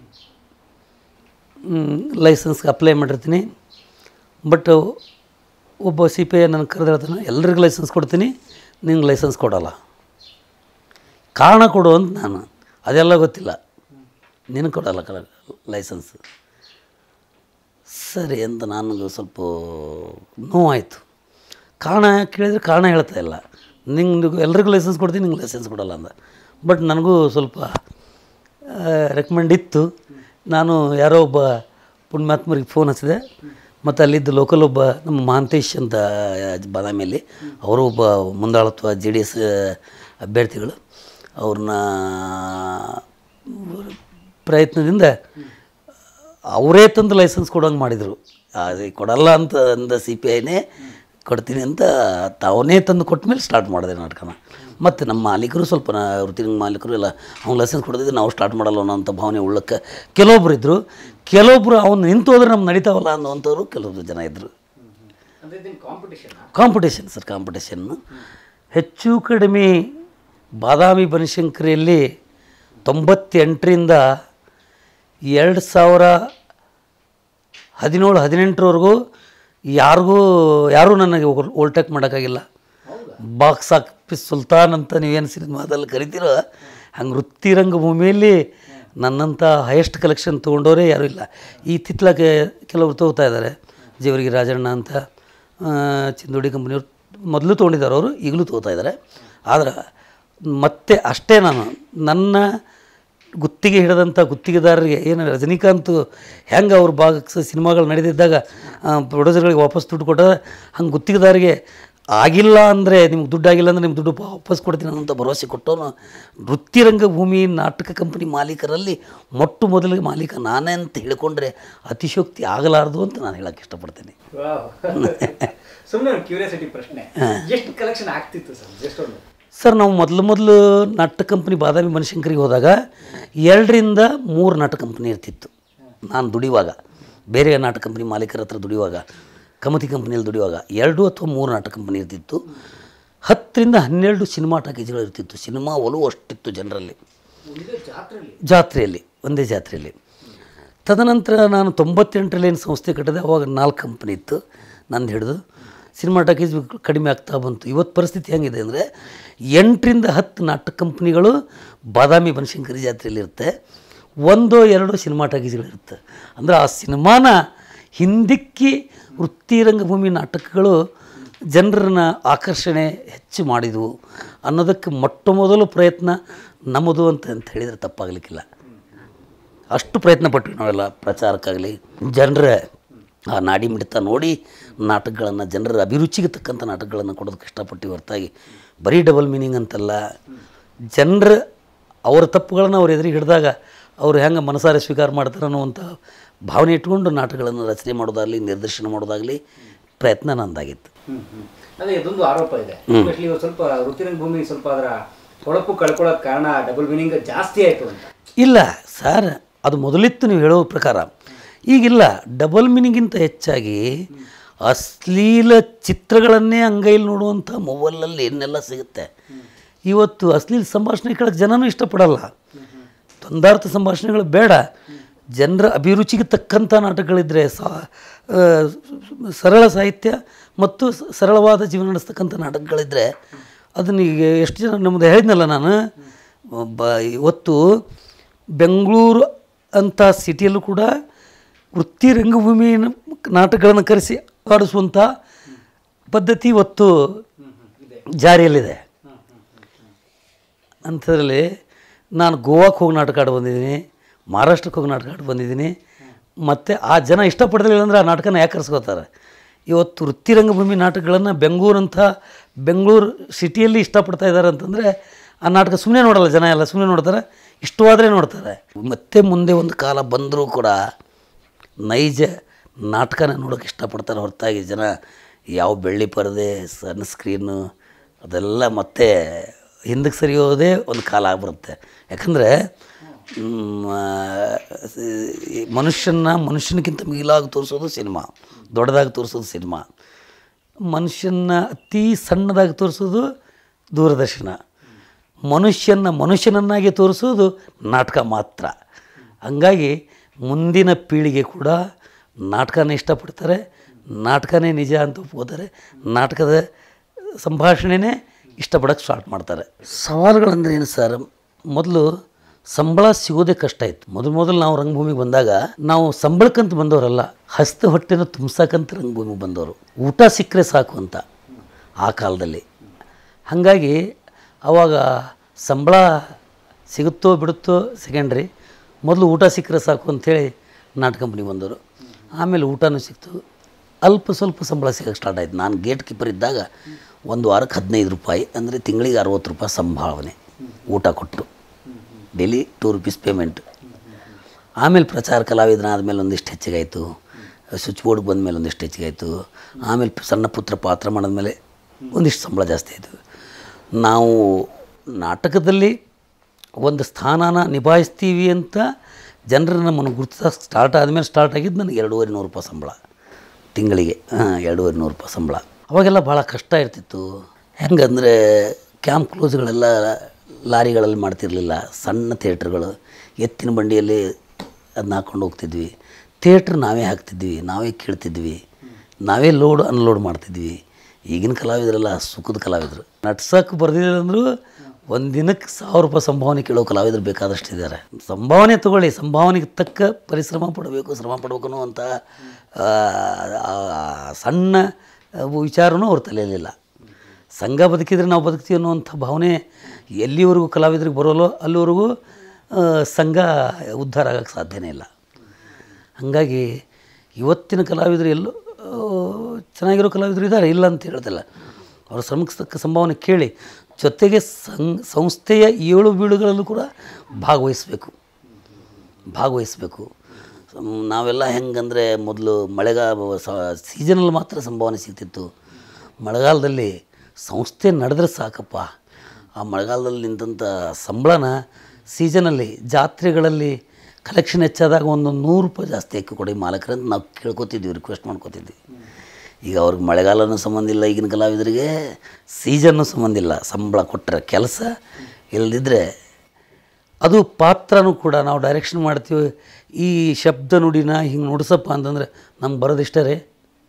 ಲೈಸೆನ್ಸ್ಗೆ ಅಪ್ಲೈ ಮಾಡಿರ್ತೀನಿ ಬಟ್ ಒಬ್ಬ ಸಿ ಪಿ ಐ ನನಗೆ ಕರೆದು ಹೇಳ್ತಾನೆ ಎಲ್ರಿಗೂ ಲೈಸೆನ್ಸ್ ಕೊಡ್ತೀನಿ ನಿಂಗೆ ಲೈಸೆನ್ಸ್ ಕೊಡೋಲ್ಲ ಕಾರಣ ಕೊಡು ಅಂತ ನಾನು ಅದೆಲ್ಲ ಗೊತ್ತಿಲ್ಲ ನಿನಗೆ ಕೊಡೋಲ್ಲ ಕಲ ಲೈಸೆನ್ಸ್ ಸರಿ ಅಂತ ನನಗೆ ಸ್ವಲ್ಪ ನೋವಾಯಿತು ಕಾರಣ ಕೇಳಿದರೆ ಕಾರಣ ಹೇಳ್ತಾ ಇಲ್ಲ ನಿಂಗೆ ಎಲ್ರಿಗೂ ಲೈಸೆನ್ಸ್ ಕೊಡ್ತೀನಿ ನಿಂಗೆ ಲೈಸೆನ್ಸ್ ಕೊಡಲ್ಲ ಅಂದ ಬಟ್ ನನಗೂ ಸ್ವಲ್ಪ ರೆಕಮೆಂಡ್ ಇತ್ತು ನಾನು ಯಾರೋ ಒಬ್ಬ ಪುಣ್ಯಾತ್ಮರಿಗೆ ಫೋನ್ ಹಚ್ಚಿದೆ ಮತ್ತು ಅಲ್ಲಿದ್ದ ಲೋಕಲ್ ಒಬ್ಬ ನಮ್ಮ ಮಹಾಂತೇಶ್ ಅಂತ ಬಾದಾಮಿಯಲ್ಲಿ ಅವರು ಒಬ್ಬ ಮುಂದಾಳತ್ವ ಜೆ ಡಿ ಎಸ್ ಅಭ್ಯರ್ಥಿಗಳು ಅವ್ರನ್ನ ಪ್ರಯತ್ನದಿಂದ ಅವರೇ ತಂದು ಲೈಸೆನ್ಸ್ ಕೊಡೋಂಗೆ ಮಾಡಿದರು ಅದು ಕೊಡಲ್ಲ ಅಂತ ಅಂದ ಸಿ ಪಿ ಐನೇ ಕೊಡ್ತೀನಿ ಅಂತ ತಾವನೇ ತಂದು ಕೊಟ್ಟ ಮೇಲೆ ಸ್ಟಾರ್ಟ್ ಮಾಡಿದೆ ನಾಟಕನ ಮತ್ತು ನಮ್ಮ ಮಾಲೀಕರು ಸ್ವಲ್ಪ ನಾ ವೃತ್ತಿ ಮಾಲೀಕರು ಎಲ್ಲ ಅವ್ನು ಲೈಸೆನ್ಸ್ ಕೊಡೋದಿದ್ದು ನಾವು ಸ್ಟಾರ್ಟ್ ಮಾಡಲ್ಲ ಅನ್ನೋ ಅಂಥ ಭಾವನೆ ಉಳ್ಳಕ್ಕೆ ಕೆಲವೊಬ್ರು ಇದ್ದರು ಕೆಲವೊಬ್ಬರು ಅವ್ನು ನಿಂತು ಹೋದ್ರೆ ನಮ್ಗೆ ನಡೀತಾವಲ್ಲ ಅನ್ನೋವಂಥವ್ರು ಕೆಲವೊಬ್ರು ಜನ ಇದ್ದರು ಅಂದ್ರೆ ಇದನ್ನ ಕಾಂಪಿಟೇಷನ್ ಕಾಂಪಿಟೇಷನ್ ಸರ್ ಕಾಂಪಿಟೇಷನ್ನು ಹೆಚ್ಚು ಕಡಿಮೆ ಬಾದಾಮಿ ಬನಶಂಕರಿಯಲ್ಲಿ ತೊಂಬತ್ತೆಂಟರಿಂದ ಎರಡು ಸಾವಿರ ಹದಿನೇಳು ಹದಿನೆಂಟರವರೆಗೂ ಯಾರಿಗೂ ಯಾರೂ ನನಗೆ ಓಲ್ಟೇಕ್ ಮಾಡೋಕ್ಕಾಗಿಲ್ಲ ಬಾಕ್ಸ್ ಆಫೀಸ್ ಸುಲ್ತಾನ್ ಅಂತ ನೀವೇನು ಸಿನಿಮಾದಲ್ಲಿ ಕರಿತೀರೋ ಹಂಗೆ ವೃತ್ತಿ ರಂಗಭೂಮಿಯಲ್ಲಿ ನನ್ನಂಥ ಹೈಯೆಸ್ಟ್ ಕಲೆಕ್ಷನ್ ತೊಗೊಂಡವರೇ ಯಾರೂ ಇಲ್ಲ ಈ ತಿತ್ಲಕ್ಕೆ ಕೆಲವರು ತೊಗೋತಾ ಇದ್ದಾರೆ ಜೇವರಿಗೆ ರಾಜಣ್ಣ ಅಂತ ಆ, ಚಿಂದೋಡಿ ಕಂಪ್ನಿಯವ್ರು ಮೊದಲು ತೊಗೊಂಡಿದ್ದಾರೆ ಅವರು ಈಗಲೂ ತೊಗೋತಾ ಇದ್ದಾರೆ ಆದ್ರೆ ಮತ್ತೆ ಅಷ್ಟೇ ನಾನು ನನ್ನ ಗುತ್ತಿಗೆ ಹಿಡಿದಂಥ ಗುತ್ತಿಗೆದಾರರಿಗೆ ಏನು ರಜನಿಕಾಂತ್ ಹೆಂಗೆ ಅವ್ರ ಭಾಗಕ್ಕೆ ಸಿನಿಮಾಗಳು ನಡೆದಿದ್ದಾಗ ಪ್ರೊಡ್ಯೂಸರ್ಗಳಿಗೆ ವಾಪಸ್ ದುಡ್ಡು ಕೊಟ್ಟಾರೆ ಹಂಗೆ ಗುತ್ತಿಗೆದಾರಿಗೆ ಆಗಿಲ್ಲ ಅಂದರೆ ನಿಮ್ಗೆ ದುಡ್ಡು ಆಗಿಲ್ಲ ಅಂದರೆ ನಿಮ್ಮ ದುಡ್ಡು ವಾಪಸ್ ಕೊಡ್ತೀನಿ ಅನ್ನೋಂಥ ಭರವಸೆ ಕೊಟ್ಟವನು ವೃತ್ತಿರಂಗ ಭೂಮಿ ನಾಟಕ ಕಂಪನಿ ಮಾಲೀಕರಲ್ಲಿ ಮೊಟ್ಟ ಮೊದಲಿಗೆ ಮಾಲೀಕ ನಾನೇ ಅಂತ ಹೇಳಿಕೊಂಡ್ರೆ ಅತಿಶೋಕ್ತಿ ಆಗಲಾರದು ಅಂತ ನಾನು ಹೇಳಕ್ಕೆ ಇಷ್ಟಪಡ್ತೀನಿ ಸುಮ್ಮನೆ ಒಂದು ಕ್ಯೂರಿಯಾಸಿಟಿ ಪ್ರಶ್ನೆ ಎಷ್ಟು ಕಲೆಕ್ಷನ್ ಆಗ್ತಿತ್ತು ಸರ್ ಎಷ್ಟೊಂದು ಸರ್ ನಾವು ಮೊದಲು ಮೊದಲು ನಾಟಕ ಕಂಪ್ನಿ ಬಾದಾಮಿ ಬನಶಂಕರಿಗೆ ಹೋದಾಗ ಎರಡರಿಂದ ಮೂರು ನಾಟಕ ಕಂಪ್ನಿ ಇರ್ತಿತ್ತು ನಾನು ದುಡಿಯುವಾಗ ಬೇರೆ ನಾಟಕ ಕಂಪ್ನಿ ಮಾಲೀಕರ ಹತ್ರ ದುಡಿಯುವಾಗ ಕಮತಿ ಕಂಪ್ನಿಯಲ್ಲಿ ದುಡಿಯುವಾಗ ಎರಡು ಅಥವಾ ಮೂರು ನಾಟಕ ಕಂಪ್ನಿ ಇರ್ತಿತ್ತು ಹತ್ತರಿಂದ ಹನ್ನೆರಡು ಸಿನಿಮಾ ಟಾಕೀಸ್ಗಳು ಇರ್ತಿತ್ತು ಸಿನಿಮಾ ಒಲವು ಅಷ್ಟಿತ್ತು ಜನರಲ್ಲಿ ಇದೇ ಜಾತ್ರೆಯಲ್ಲಿ ಜಾತ್ರೆಯಲ್ಲಿ ಒಂದೇ ಜಾತ್ರೆಯಲ್ಲಿ ತದನಂತರ ನಾನು ತೊಂಬತ್ತೆಂಟರಲ್ಲಿ ಏನು ಸಂಸ್ಥೆ ಕಟ್ಟಿದೆ ಅವಾಗ ನಾಲ್ಕು ಕಂಪ್ನಿ ಇತ್ತು ನಂದು ಹಿಡಿದು ಸಿನಿಮಾ ಟಾಕೀಸ್ ಕಡಿಮೆ ಆಗ್ತಾ ಬಂತು ಇವತ್ತು ಪರಿಸ್ಥಿತಿ ಹೆಂಗಿದೆ ಅಂದರೆ ಎಂಟರಿಂದ ಹತ್ತು ನಾಟಕ ಕಂಪ್ನಿಗಳು ಬಾದಾಮಿ ಬನಶಂಕರಿ ಜಾತ್ರೆಯಲ್ಲಿ ಇರುತ್ತೆ ಒಂದೋ ಎರಡೋ ಸಿನಿಮಾ ಟಾಕೀಸ್ಗಳಿರುತ್ತೆ ಅಂದರೆ ಆ ಸಿನಿಮಾನ ಹಿಂದಿಕ್ಕಿ ವೃತ್ತಿ ರಂಗಭೂಮಿ ನಾಟಕಗಳು ಜನರನ್ನ ಆಕರ್ಷಣೆ ಹೆಚ್ಚು ಮಾಡಿದ್ವು ಅನ್ನೋದಕ್ಕೆ ಮೊಟ್ಟ ಮೊದಲು ಪ್ರಯತ್ನ ನಮ್ಮದು ಅಂತ ಅಂತ ಹೇಳಿದರೆ ತಪ್ಪಾಗಲಿಕ್ಕಿಲ್ಲ ಅಷ್ಟು ಪ್ರಯತ್ನ ಪಟ್ವಿ ನಾವೆಲ್ಲ ಪ್ರಚಾರಕ್ಕಾಗಲಿ ಜನರ ಆ ನಾಡಿ ಮಿಡಿತ ನೋಡಿ ನಾಟಕಗಳನ್ನು ಜನರ ಅಭಿರುಚಿಗೆ ತಕ್ಕಂಥ ನಾಟಕಗಳನ್ನು ಕೊಡೋದಕ್ಕೆ ಇಷ್ಟಪಟ್ಟು ಹೊರತಾಗಿ ಬರೀ ಡಬಲ್ ಮೀನಿಂಗ್ ಅಂತಲ್ಲ ಜನರ ಅವರ ತಪ್ಪುಗಳನ್ನು ಅವ್ರ ಎದುರಿಗೆ ಹಿಡಿದಾಗ ಅವರು ಹೆಂಗೆ ಮನಸಾರೆ ಸ್ವೀಕಾರ ಮಾಡ್ತಾರೆ ಅನ್ನುವಂಥ ಭಾವನೆ ಇಟ್ಕೊಂಡು ನಾಟಕಗಳನ್ನು ರಚನೆ ಮಾಡೋದಾಗಲಿ ನಿರ್ದೇಶನ ಮಾಡೋದಾಗಲಿ ಪ್ರಯತ್ನ ನಂದಾಗಿತ್ತು ಹ್ಮ್ ಹ್ಮ್ ಅದೇ ಇದೊಂದು ಆರೋಪ ಇದೆ ಎಸ್ಪೆಷಲಿ ಇವಾಗ ಸ್ವಲ್ಪ ಋತುರಂಗ ಭೂಮಿ ಸ್ವಲ್ಪ ಅದರ ಹೊಳಪು ಕಳ್ಕೊಳ್ಳೋಕೆ ಕಾರಣ ಡಬಲ್ ಮೀನಿಂಗ್ ಜಾಸ್ತಿ ಆಯಿತು ಅಂತ ಇಲ್ಲ ಸರ್ ಅದು ಮೊದಲಿತ್ತು ನೀವು ಹೇಳೋ ಪ್ರಕಾರ ಈಗಿಲ್ಲ ಡಬಲ್ ಮೀನಿಂಗಿಂತ ಹೆಚ್ಚಾಗಿ ಅಶ್ಲೀಲ ಚಿತ್ರಗಳನ್ನೇ ಅಂಗೈಲಿ ನೋಡುವಂಥ ಮೊಬೈಲಲ್ಲಿ ಏನೆಲ್ಲ ಸಿಗುತ್ತೆ ಇವತ್ತು ಅಶ್ಲೀಲ ಸಂಭಾಷಣೆ ಕೇಳೋಕ್ಕೆ ಜನನೂ ಇಷ್ಟಪಡಲ್ಲ ದ್ವಂದಾರ್ಥ ಸಂಭಾಷಣೆಗಳು ಬೇಡ ಜನರ ಅಭಿರುಚಿಗೆ ತಕ್ಕಂಥ ನಾಟಕಗಳಿದ್ದರೆ ಸಾ ಆ, ಸರಳ ಸಾಹಿತ್ಯ ಮತ್ತು ಸ- ಸರಳವಾದ ಜೀವನ ನಡೆಸ್ತಕ್ಕಂಥ ನಾಟಕಗಳಿದ್ದರೆ ಅದನ್ನ ಈಗ ಎಷ್ಟು ಜನ ನಮ್ಮದು ಹೇಳಿದ್ನಲ್ಲ ನಾನು ಬ ಇವತ್ತು ಬೆಂಗಳೂರು ಅಂತ ಸಿಟಿಯಲ್ಲೂ ಕೂಡ ವೃತ್ತಿ ರಂಗಭೂಮಿ ನಾಟಕಗಳನ್ನು ಕರೆಸಿ ಆಡಿಸುವಂಥ ಪದ್ಧತಿ ಇವತ್ತು ಜಾರಿಯಲ್ಲಿದೆ ಅಂಥದ್ರಲ್ಲಿ ನಾನು ಗೋವಾಕ್ಕೆ ಹೋಗಿ ನಾಟಕ ಆಡಿ ಬಂದಿದ್ದೀನಿ ಮಹಾರಾಷ್ಟ್ರಕ್ಕೆ ಹೋಗಿ ನಾಟಕ ಆಡಿ ಬಂದಿದ್ದೀನಿ ಮತ್ತು ಆ ಜನ ಇಷ್ಟಪಡಲಿಲ್ಲ ಅಂದರೆ ಆ ನಾಟಕನ ಯಾಕೆ ಕರೆಸ್ಕೋತಾರೆ ಇವತ್ತು ವೃತ್ತಿ ರಂಗಭೂಮಿ ನಾಟಕಗಳನ್ನು ಬೆಂಗಳೂರಂಥ ಬೆಂಗಳೂರು ಸಿಟಿಯಲ್ಲಿ ಇಷ್ಟಪಡ್ತಾ ಇದ್ದಾರೆ ಅಂತಂದರೆ ಆ ನಾಟಕ ಸುಮ್ಮನೆ ನೋಡಲ್ಲ ಜನ ಎಲ್ಲ ಸುಮ್ಮನೆ ನೋಡ್ತಾರೆ ಇಷ್ಟವಾದರೆ ನೋಡ್ತಾರೆ ಮತ್ತೆ ಮುಂದೆ ಒಂದು ಕಾಲ ಬಂದರೂ ಕೂಡ ನೈಜ ನಾಟಕನ ನೋಡೋಕೆ ಇಷ್ಟಪಡ್ತಾರೆ ಹೊರತಾಗಿ ಜನ ಯಾವ ಬೆಳ್ಳಿ ಪರದೆ ಸಣ್ಣ ಸ್ಕ್ರೀನು ಅದೆಲ್ಲ ಮತ್ತೆ ಹಿಂದಕ್ಕೆ ಸರಿಯೋದೇ ಒಂದು ಕಾಲ ಆಗ್ಬಿಡುತ್ತೆ ಯಾಕಂದರೆ ಮನುಷ್ಯನ ಮನುಷ್ಯನಿಗಿಂತ ಮಿಗಿಲಾಗಿ ತೋರಿಸೋದು ಸಿನಿಮಾ ದೊಡ್ಡದಾಗಿ ತೋರಿಸೋದು ಸಿನಿಮಾ ಮನುಷ್ಯನ ಅತಿ ಸಣ್ಣದಾಗಿ ತೋರಿಸೋದು ದೂರದರ್ಶನ ಮನುಷ್ಯನ ಮನುಷ್ಯನನ್ನಾಗಿ ತೋರಿಸೋದು ನಾಟಕ ಮಾತ್ರ ಹಂಗಾಗಿ ಮುಂದಿನ ಪೀಳಿಗೆ ಕೂಡ ನಾಟಕನೇ ಇಷ್ಟಪಡ್ತಾರೆ ನಾಟಕನೇ ನಿಜ ಅಂತ ಒಪ್ಕೋತಾರೆ ನಾಟಕದ ಸಂಭಾಷಣೆನೇ ಇಷ್ಟಪಡೋಕ್ಕೆ ಸ್ಟಾರ್ಟ್ ಮಾಡ್ತಾರೆ ಸವಾಲುಗಳಂದ್ರೆ ಏನು ಸರ್ ಮೊದಲು ಸಂಬಳ ಸಿಗೋದೇ ಕಷ್ಟ ಇತ್ತು ಮೊದಲು ಮೊದಲು ನಾವು ರಂಗಭೂಮಿಗೆ ಬಂದಾಗ ನಾವು ಸಂಬಳಕ್ಕಂತ ಬಂದವರಲ್ಲ ಹಸ್ತ ಹೊಟ್ಟೆನ ತುಂಬ್ಸಕ್ಕಂತ ರಂಗಭೂಮಿಗೆ ಬಂದವರು ಊಟ ಸಿಕ್ಕರೆ ಸಾಕು ಅಂತ ಆ ಕಾಲದಲ್ಲಿ ಹಾಗಾಗಿ ಅವಾಗ ಸಂಬಳ ಸಿಗುತ್ತೋ ಬಿಡುತ್ತೋ ಸೆಕೆಂಡ್ರಿ ಮೊದಲು ಊಟ ಸಿಕ್ಕರೆ ಸಾಕು ಅಂಥೇಳಿ ನಾಟಕ ಕಂಪ್ನಿಗೆ ಬಂದವರು ಆಮೇಲೆ ಊಟನೂ ಸಿಕ್ತು ಅಲ್ಪ ಸ್ವಲ್ಪ ಸಂಬಳ ಸಿಗೋಕ್ಕೆ ಸ್ಟಾರ್ಟ್ ಆಯ್ತು ನಾನು ಗೇಟ್ ಕೀಪರ್ ಇದ್ದಾಗ ಒಂದು ವಾರಕ್ಕೆ ಹದಿನೈದು ರೂಪಾಯಿ ಅಂದರೆ ತಿಂಗಳಿಗೆ ಅರವತ್ತು ರೂಪಾಯಿ ಸಂಭಾವನೆ ಊಟ ಕೊಟ್ಟು ಡೈಲಿ ಟೂ ರುಪೀಸ್ ಪೇಮೆಂಟ್ ಆಮೇಲೆ ಪ್ರಚಾರ ಕಲಾವಿದನ ಆದಮೇಲೆ ಒಂದಿಷ್ಟು ಹೆಚ್ಚಿಗಾಯಿತು ಸ್ವಿಚ್ ಬೋರ್ಡ್ಗೆ ಬಂದಮೇಲೆ ಒಂದಿಷ್ಟು ಹೆಚ್ಚಿಗಾಯಿತು ಆಮೇಲೆ ಸಣ್ಣ ಪುತ್ರ ಪಾತ್ರ ಮಾಡಿದ್ಮೇಲೆ ಒಂದಿಷ್ಟು ಸಂಬಳ ಜಾಸ್ತಿ ಆಯಿತು ನಾವು ನಾಟಕದಲ್ಲಿ ಒಂದು ಸ್ಥಾನನ ನಿಭಾಯಿಸ್ತೀವಿ ಅಂತ ಜನರು ನಮ್ಮನ್ನು ಗುರುತಿಸೋಕೆ ಸ್ಟಾರ್ಟ್ ಆದಮೇಲೆ ಸ್ಟಾರ್ಟ್ ಆಗಿದ್ದು ನನಗೆ ಎರಡೂವರೆ ನೂರು ರೂಪಾಯಿ ಸಂಬಳ ತಿಂಗಳಿಗೆ ಹಾಂ ಎರಡೂವರೆ ನೂರು ರೂಪಾಯಿ ಸಂಬಳ ಅವಾಗೆಲ್ಲ ಭಾಳ ಕಷ್ಟ ಇರ್ತಿತ್ತು ಹೆಂಗಂದರೆ ಕ್ಯಾಂಪ್ ಕ್ಲೋಸ್ಗಳೆಲ್ಲ ಲಾರಿಗಳಲ್ಲಿ ಮಾಡ್ತಿರಲಿಲ್ಲ ಸಣ್ಣ ಥಿಯೇಟ್ರ್ಗಳು ಎತ್ತಿನ ಬಂಡಿಯಲ್ಲಿ ಅದನ್ನ ಹಾಕ್ಕೊಂಡು ಹೋಗ್ತಿದ್ವಿ ಥಿಯೇಟ್ರ್ ನಾವೇ ಹಾಕ್ತಿದ್ವಿ ನಾವೇ ಕೇಳ್ತಿದ್ವಿ ನಾವೇ ಲೋಡ್ ಅನ್ಲೋಡ್ ಮಾಡ್ತಿದ್ವಿ ಈಗಿನ ಕಲಾವಿದರೆಲ್ಲ ಸುಖದ ಕಲಾವಿದರು ನಟ್ಸಕ್ಕೆ ಬರ್ದಿಲ್ಲ ಅಂದರೂ ಒಂದು ದಿನಕ್ಕೆ ಸಾವಿರ ರೂಪಾಯಿ ಸಂಭಾವನೆ ಕೇಳೋ ಕಲಾವಿದರು ಬೇಕಾದಷ್ಟು ಇದ್ದಾರೆ ಸಂಭಾವನೆ ತಗೊಳ್ಳಿ ಸಂಭಾವನೆಗೆ ತಕ್ಕ ಪರಿಶ್ರಮ ಪಡಬೇಕು ಶ್ರಮ ಪಡಬೇಕು ಅನ್ನುವಂಥ ಆ, ಆ, ಸಣ್ಣ ವಿಚಾರನೂ ಅವ್ರ ತಲೆಯಲ್ಲಿಲ್ಲ ಸಂಘ ಬದುಕಿದ್ರೆ ನಾವು ಬದುಕ್ತೀವಿ ಅನ್ನುವಂಥ ಭಾವನೆ ಎಲ್ಲಿವರೆಗೂ ಕಲಾವಿದರಿಗೆ ಬರೋಲ್ಲೋ ಅಲ್ಲಿವರೆಗೂ ಆ, ಸಂಘ ಉದ್ಧಾರ ಆಗೋಕ್ಕೆ ಸಾಧ್ಯನೇ ಇಲ್ಲ ಹಾಗಾಗಿ ಇವತ್ತಿನ ಕಲಾವಿದರು ಎಲ್ಲೋ ಆ, ಚೆನ್ನಾಗಿರೋ ಕಲಾವಿದರು ಇದ್ದಾರೆ ಇಲ್ಲ ಅಂತ ಹೇಳ್ತಿಲ್ಲ ಅವರ ಶ್ರಮಕ್ಕೆ ತಕ್ಕ ಸಂಭಾವನೆ ಕೇಳಿ ಜೊತೆಗೆ ಸಂ ಸಂಸ್ಥೆಯ ಏಳು ಬೀಳುಗಳಲ್ಲೂ ಕೂಡ ಭಾಗವಹಿಸಬೇಕು ಭಾಗವಹಿಸಬೇಕು ಸಮ್- ನಾವೆಲ್ಲ ಹೆಂಗಂದರೆ ಮೊದಲು ಮಳೆಗಾಲ ಸೀಸನಲ್ಲಿ ಮಾತ್ರ ಸಂಭಾವನೆ ಸಿಗ್ತಿತ್ತು ಮಳೆಗಾಲದಲ್ಲಿ ಸಂಸ್ಥೆ ನಡೆದ್ರೆ ಸಾಕಪ್ಪ ಆ ಮಳೆಗಾಲದಲ್ಲಿ ನಿಂತಂಥ ಸಂಬಳನ ಸೀಸನಲ್ಲಿ ಜಾತ್ರೆಗಳಲ್ಲಿ ಕಲೆಕ್ಷನ್ ಹೆಚ್ಚಾದಾಗ ಒಂದು ನೂರು ರೂಪಾಯಿ ಜಾಸ್ತಿ ಹಾಕಿ ಕೊಡಿ ಮಾಲಕರಂತ ನಾವು ಕೇಳ್ಕೊತಿದ್ವಿ ರಿಕ್ವೆಸ್ಟ್ ಮಾಡ್ಕೊತಿದ್ವಿ ಈಗ ಅವ್ರಿಗೆ ಮಳೆಗಾಲನೂ ಸಂಬಂಧ ಇಲ್ಲ ಈಗಿನ ಕಲಾವಿದರಿಗೆ ಸೀಸನ್ನು ಸಂಬಂಧ ಇಲ್ಲ ಸಂಬಳ ಕೊಟ್ಟರೆ ಕೆಲಸ ಇಲ್ಲದಿದ್ದರೆ ಅದು ಪಾತ್ರನೂ ಕೂಡ ನಾವು ಡೈರೆಕ್ಷನ್ ಮಾಡ್ತೀವಿ ಈ ಶಬ್ದ ನುಡಿನ ಹಿಂಗೆ ನುಡಿಸಪ್ಪ ಅಂತಂದರೆ ನಮ್ಗೆ ಬರೋದಿಷ್ಟೇ ರೀ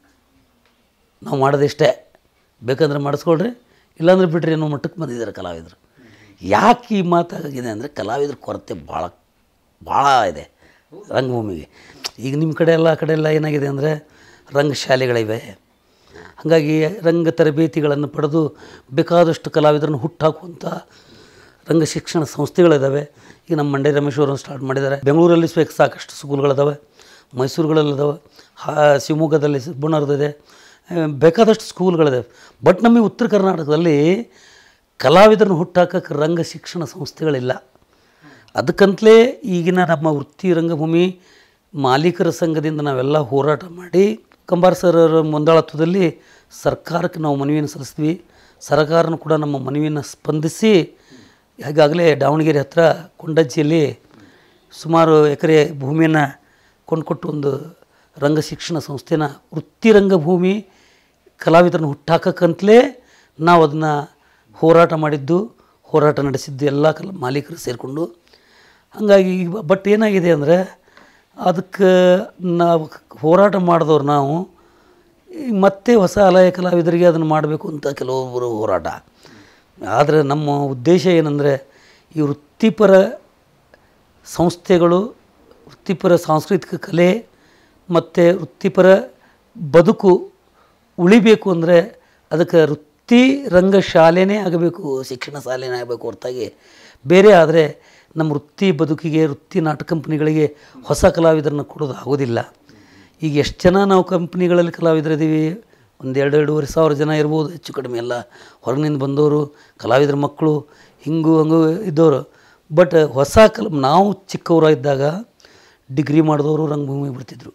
ನಾವು ಮಾಡೋದಿಷ್ಟೇ ಬೇಕಂದ್ರೆ ಮಾಡಿಸ್ಕೊಳ್ರಿ ಇಲ್ಲಾಂದ್ರೆ ಬಿಡ್ರಿ ಅನ್ನೋ ಮಟ್ಟಕ್ಕೆ ಬಂದಿದ್ದಾರೆ ಕಲಾವಿದರು ಯಾಕೆ ಈ ಮಾತಾಗಿದೆ ಅಂದರೆ ಕಲಾವಿದ್ರ ಕೊರತೆ ಭಾಳ ಭಾಳ ಇದೆ ರಂಗಭೂಮಿಗೆ ಈಗ ನಿಮ್ಮ ಕಡೆ ಎಲ್ಲ ಆ ಕಡೆ ಎಲ್ಲ ಏನಾಗಿದೆ ಅಂದರೆ ರಂಗಶಾಲೆಗಳಿವೆ ಹಾಗಾಗಿ ರಂಗ ತರಬೇತಿಗಳನ್ನು ಪಡೆದು ಬೇಕಾದಷ್ಟು ಕಲಾವಿದರನ್ನು ಹುಟ್ಟಾಕುವಂಥ ರಂಗ ಶಿಕ್ಷಣ ಸಂಸ್ಥೆಗಳಿದ್ದಾವೆ ಈಗ ನಮ್ಮ ಮಂಡ್ಯ ರಮೇಶ್ ಅವರು ಸ್ಟಾರ್ಟ್ ಮಾಡಿದ್ದಾರೆ ಬೆಂಗಳೂರಲ್ಲಿ ಸ್ವ ಸಾಕಷ್ಟು ಸ್ಕೂಲ್ಗಳಿದಾವೆ ಮೈಸೂರುಗಳಲ್ಲಿದ್ದಾವೆ ಹಾ ಶಿವಮೊಗ್ಗದಲ್ಲಿ ಬುಣರ್ದಿದೆ ಬೇಕಾದಷ್ಟು ಸ್ಕೂಲ್ಗಳಿದ್ದಾವೆ ಬಟ್ ನಮಗೆ ಉತ್ತರ ಕರ್ನಾಟಕದಲ್ಲಿ ಕಲಾವಿದರನ್ನು ಹುಟ್ಟಾಕಕ್ಕೆ ರಂಗ ಶಿಕ್ಷಣ ಸಂಸ್ಥೆಗಳಿಲ್ಲ ಅದಕ್ಕಂತಲೇ ಈಗಿನ ನಮ್ಮ ವೃತ್ತಿ ರಂಗಭೂಮಿ ಮಾಲೀಕರ ಸಂಘದಿಂದ ನಾವೆಲ್ಲ ಹೋರಾಟ ಮಾಡಿ ಕಂಬಾರ ಸರ್ ಅವರ ಮುಂದಾಳತ್ವದಲ್ಲಿ ಸರ್ಕಾರಕ್ಕೆ ನಾವು ಮನವಿಯನ್ನು ಸಲ್ಲಿಸ್ತೀವಿ ಸರ್ಕಾರನೂ ಕೂಡ ನಮ್ಮ ಮನವಿಯನ್ನು ಸ್ಪಂದಿಸಿ ಈಗಾಗಲೇ ದಾವಣಗೆರೆ ಹತ್ರ ಕೊಂಡಜ್ಜಿಯಲ್ಲಿ ಸುಮಾರು ಎಕರೆ ಭೂಮಿಯನ್ನು ಕೊಂಡ್ಕೊಟ್ಟು ಒಂದು ರಂಗ ಶಿಕ್ಷಣ ಸಂಸ್ಥೆನ ವೃತ್ತಿ ರಂಗಭೂಮಿ ಕಲಾವಿದರನ್ನು ಹುಟ್ಟಾಕಕ್ಕಂತಲೇ ನಾವು ಅದನ್ನು ಹೋರಾಟ ಮಾಡಿದ್ದು ಹೋರಾಟ ನಡೆಸಿದ್ದು ಎಲ್ಲ ಕಲ ಮಾಲೀಕರು ಸೇರಿಕೊಂಡು ಹಾಗಾಗಿ ಬಟ್ ಏನಾಗಿದೆ ಅಂದರೆ ಅದಕ್ಕೆ ನಾವು ಹೋರಾಟ ಮಾಡಿದವ್ರು ನಾವು ಈಗ ಮತ್ತೆ ಹೊಸ ಅಲಯ ಕಲಾವಿದರಿಗೆ ಅದನ್ನು ಮಾಡಬೇಕು ಅಂತ ಕೆಲವೊಬ್ಬರು ಹೋರಾಟ ಆದರೆ ನಮ್ಮ ಉದ್ದೇಶ ಏನಂದರೆ ಈ ವೃತ್ತಿಪರ ಸಂಸ್ಥೆಗಳು ವೃತ್ತಿಪರ ಸಾಂಸ್ಕೃತಿಕ ಕಲೆ ಮತ್ತು ವೃತ್ತಿಪರ ಬದುಕು ಉಳಿಬೇಕು ಅಂದರೆ ಅದಕ್ಕೆ ವೃತ್ತಿ ರಂಗ ಶಾಲೆನೇ ಆಗಬೇಕು ಶಿಕ್ಷಣ ಶಾಲೆನೇ ಆಗಬೇಕು ಹೊರತಾಗಿ ಬೇರೆ ಆದರೆ ನಮ್ಮ ವೃತ್ತಿ ಬದುಕಿಗೆ ವೃತ್ತಿ ನಾಟಕ ಕಂಪ್ನಿಗಳಿಗೆ ಹೊಸ ಕಲಾವಿದರನ್ನ ಕೊಡೋದು ಆಗೋದಿಲ್ಲ ಈಗ ಎಷ್ಟು ಜನ ನಾವು ಕಂಪ್ನಿಗಳಲ್ಲಿ ಕಲಾವಿದರಿದ್ದೀವಿ ಒಂದು ಎರಡು ಎರಡೂವರೆ ಸಾವಿರ ಜನ ಇರ್ಬೋದು ಹೆಚ್ಚು ಕಡಿಮೆ ಎಲ್ಲ ಹೊರಗಿನಿಂದ ಬಂದವರು ಕಲಾವಿದರ ಮಕ್ಕಳು ಹಿಂಗೂ ಹಂಗೂ ಇದ್ದವರು ಬಟ್ ಹೊಸ ಕಲ ನಾವು ಚಿಕ್ಕವರಾಗಿದ್ದಾಗ ಡಿಗ್ರಿ ಮಾಡಿದವರು ರಂಗಭೂಮಿಗೆ ಬಿಡ್ತಿದ್ರು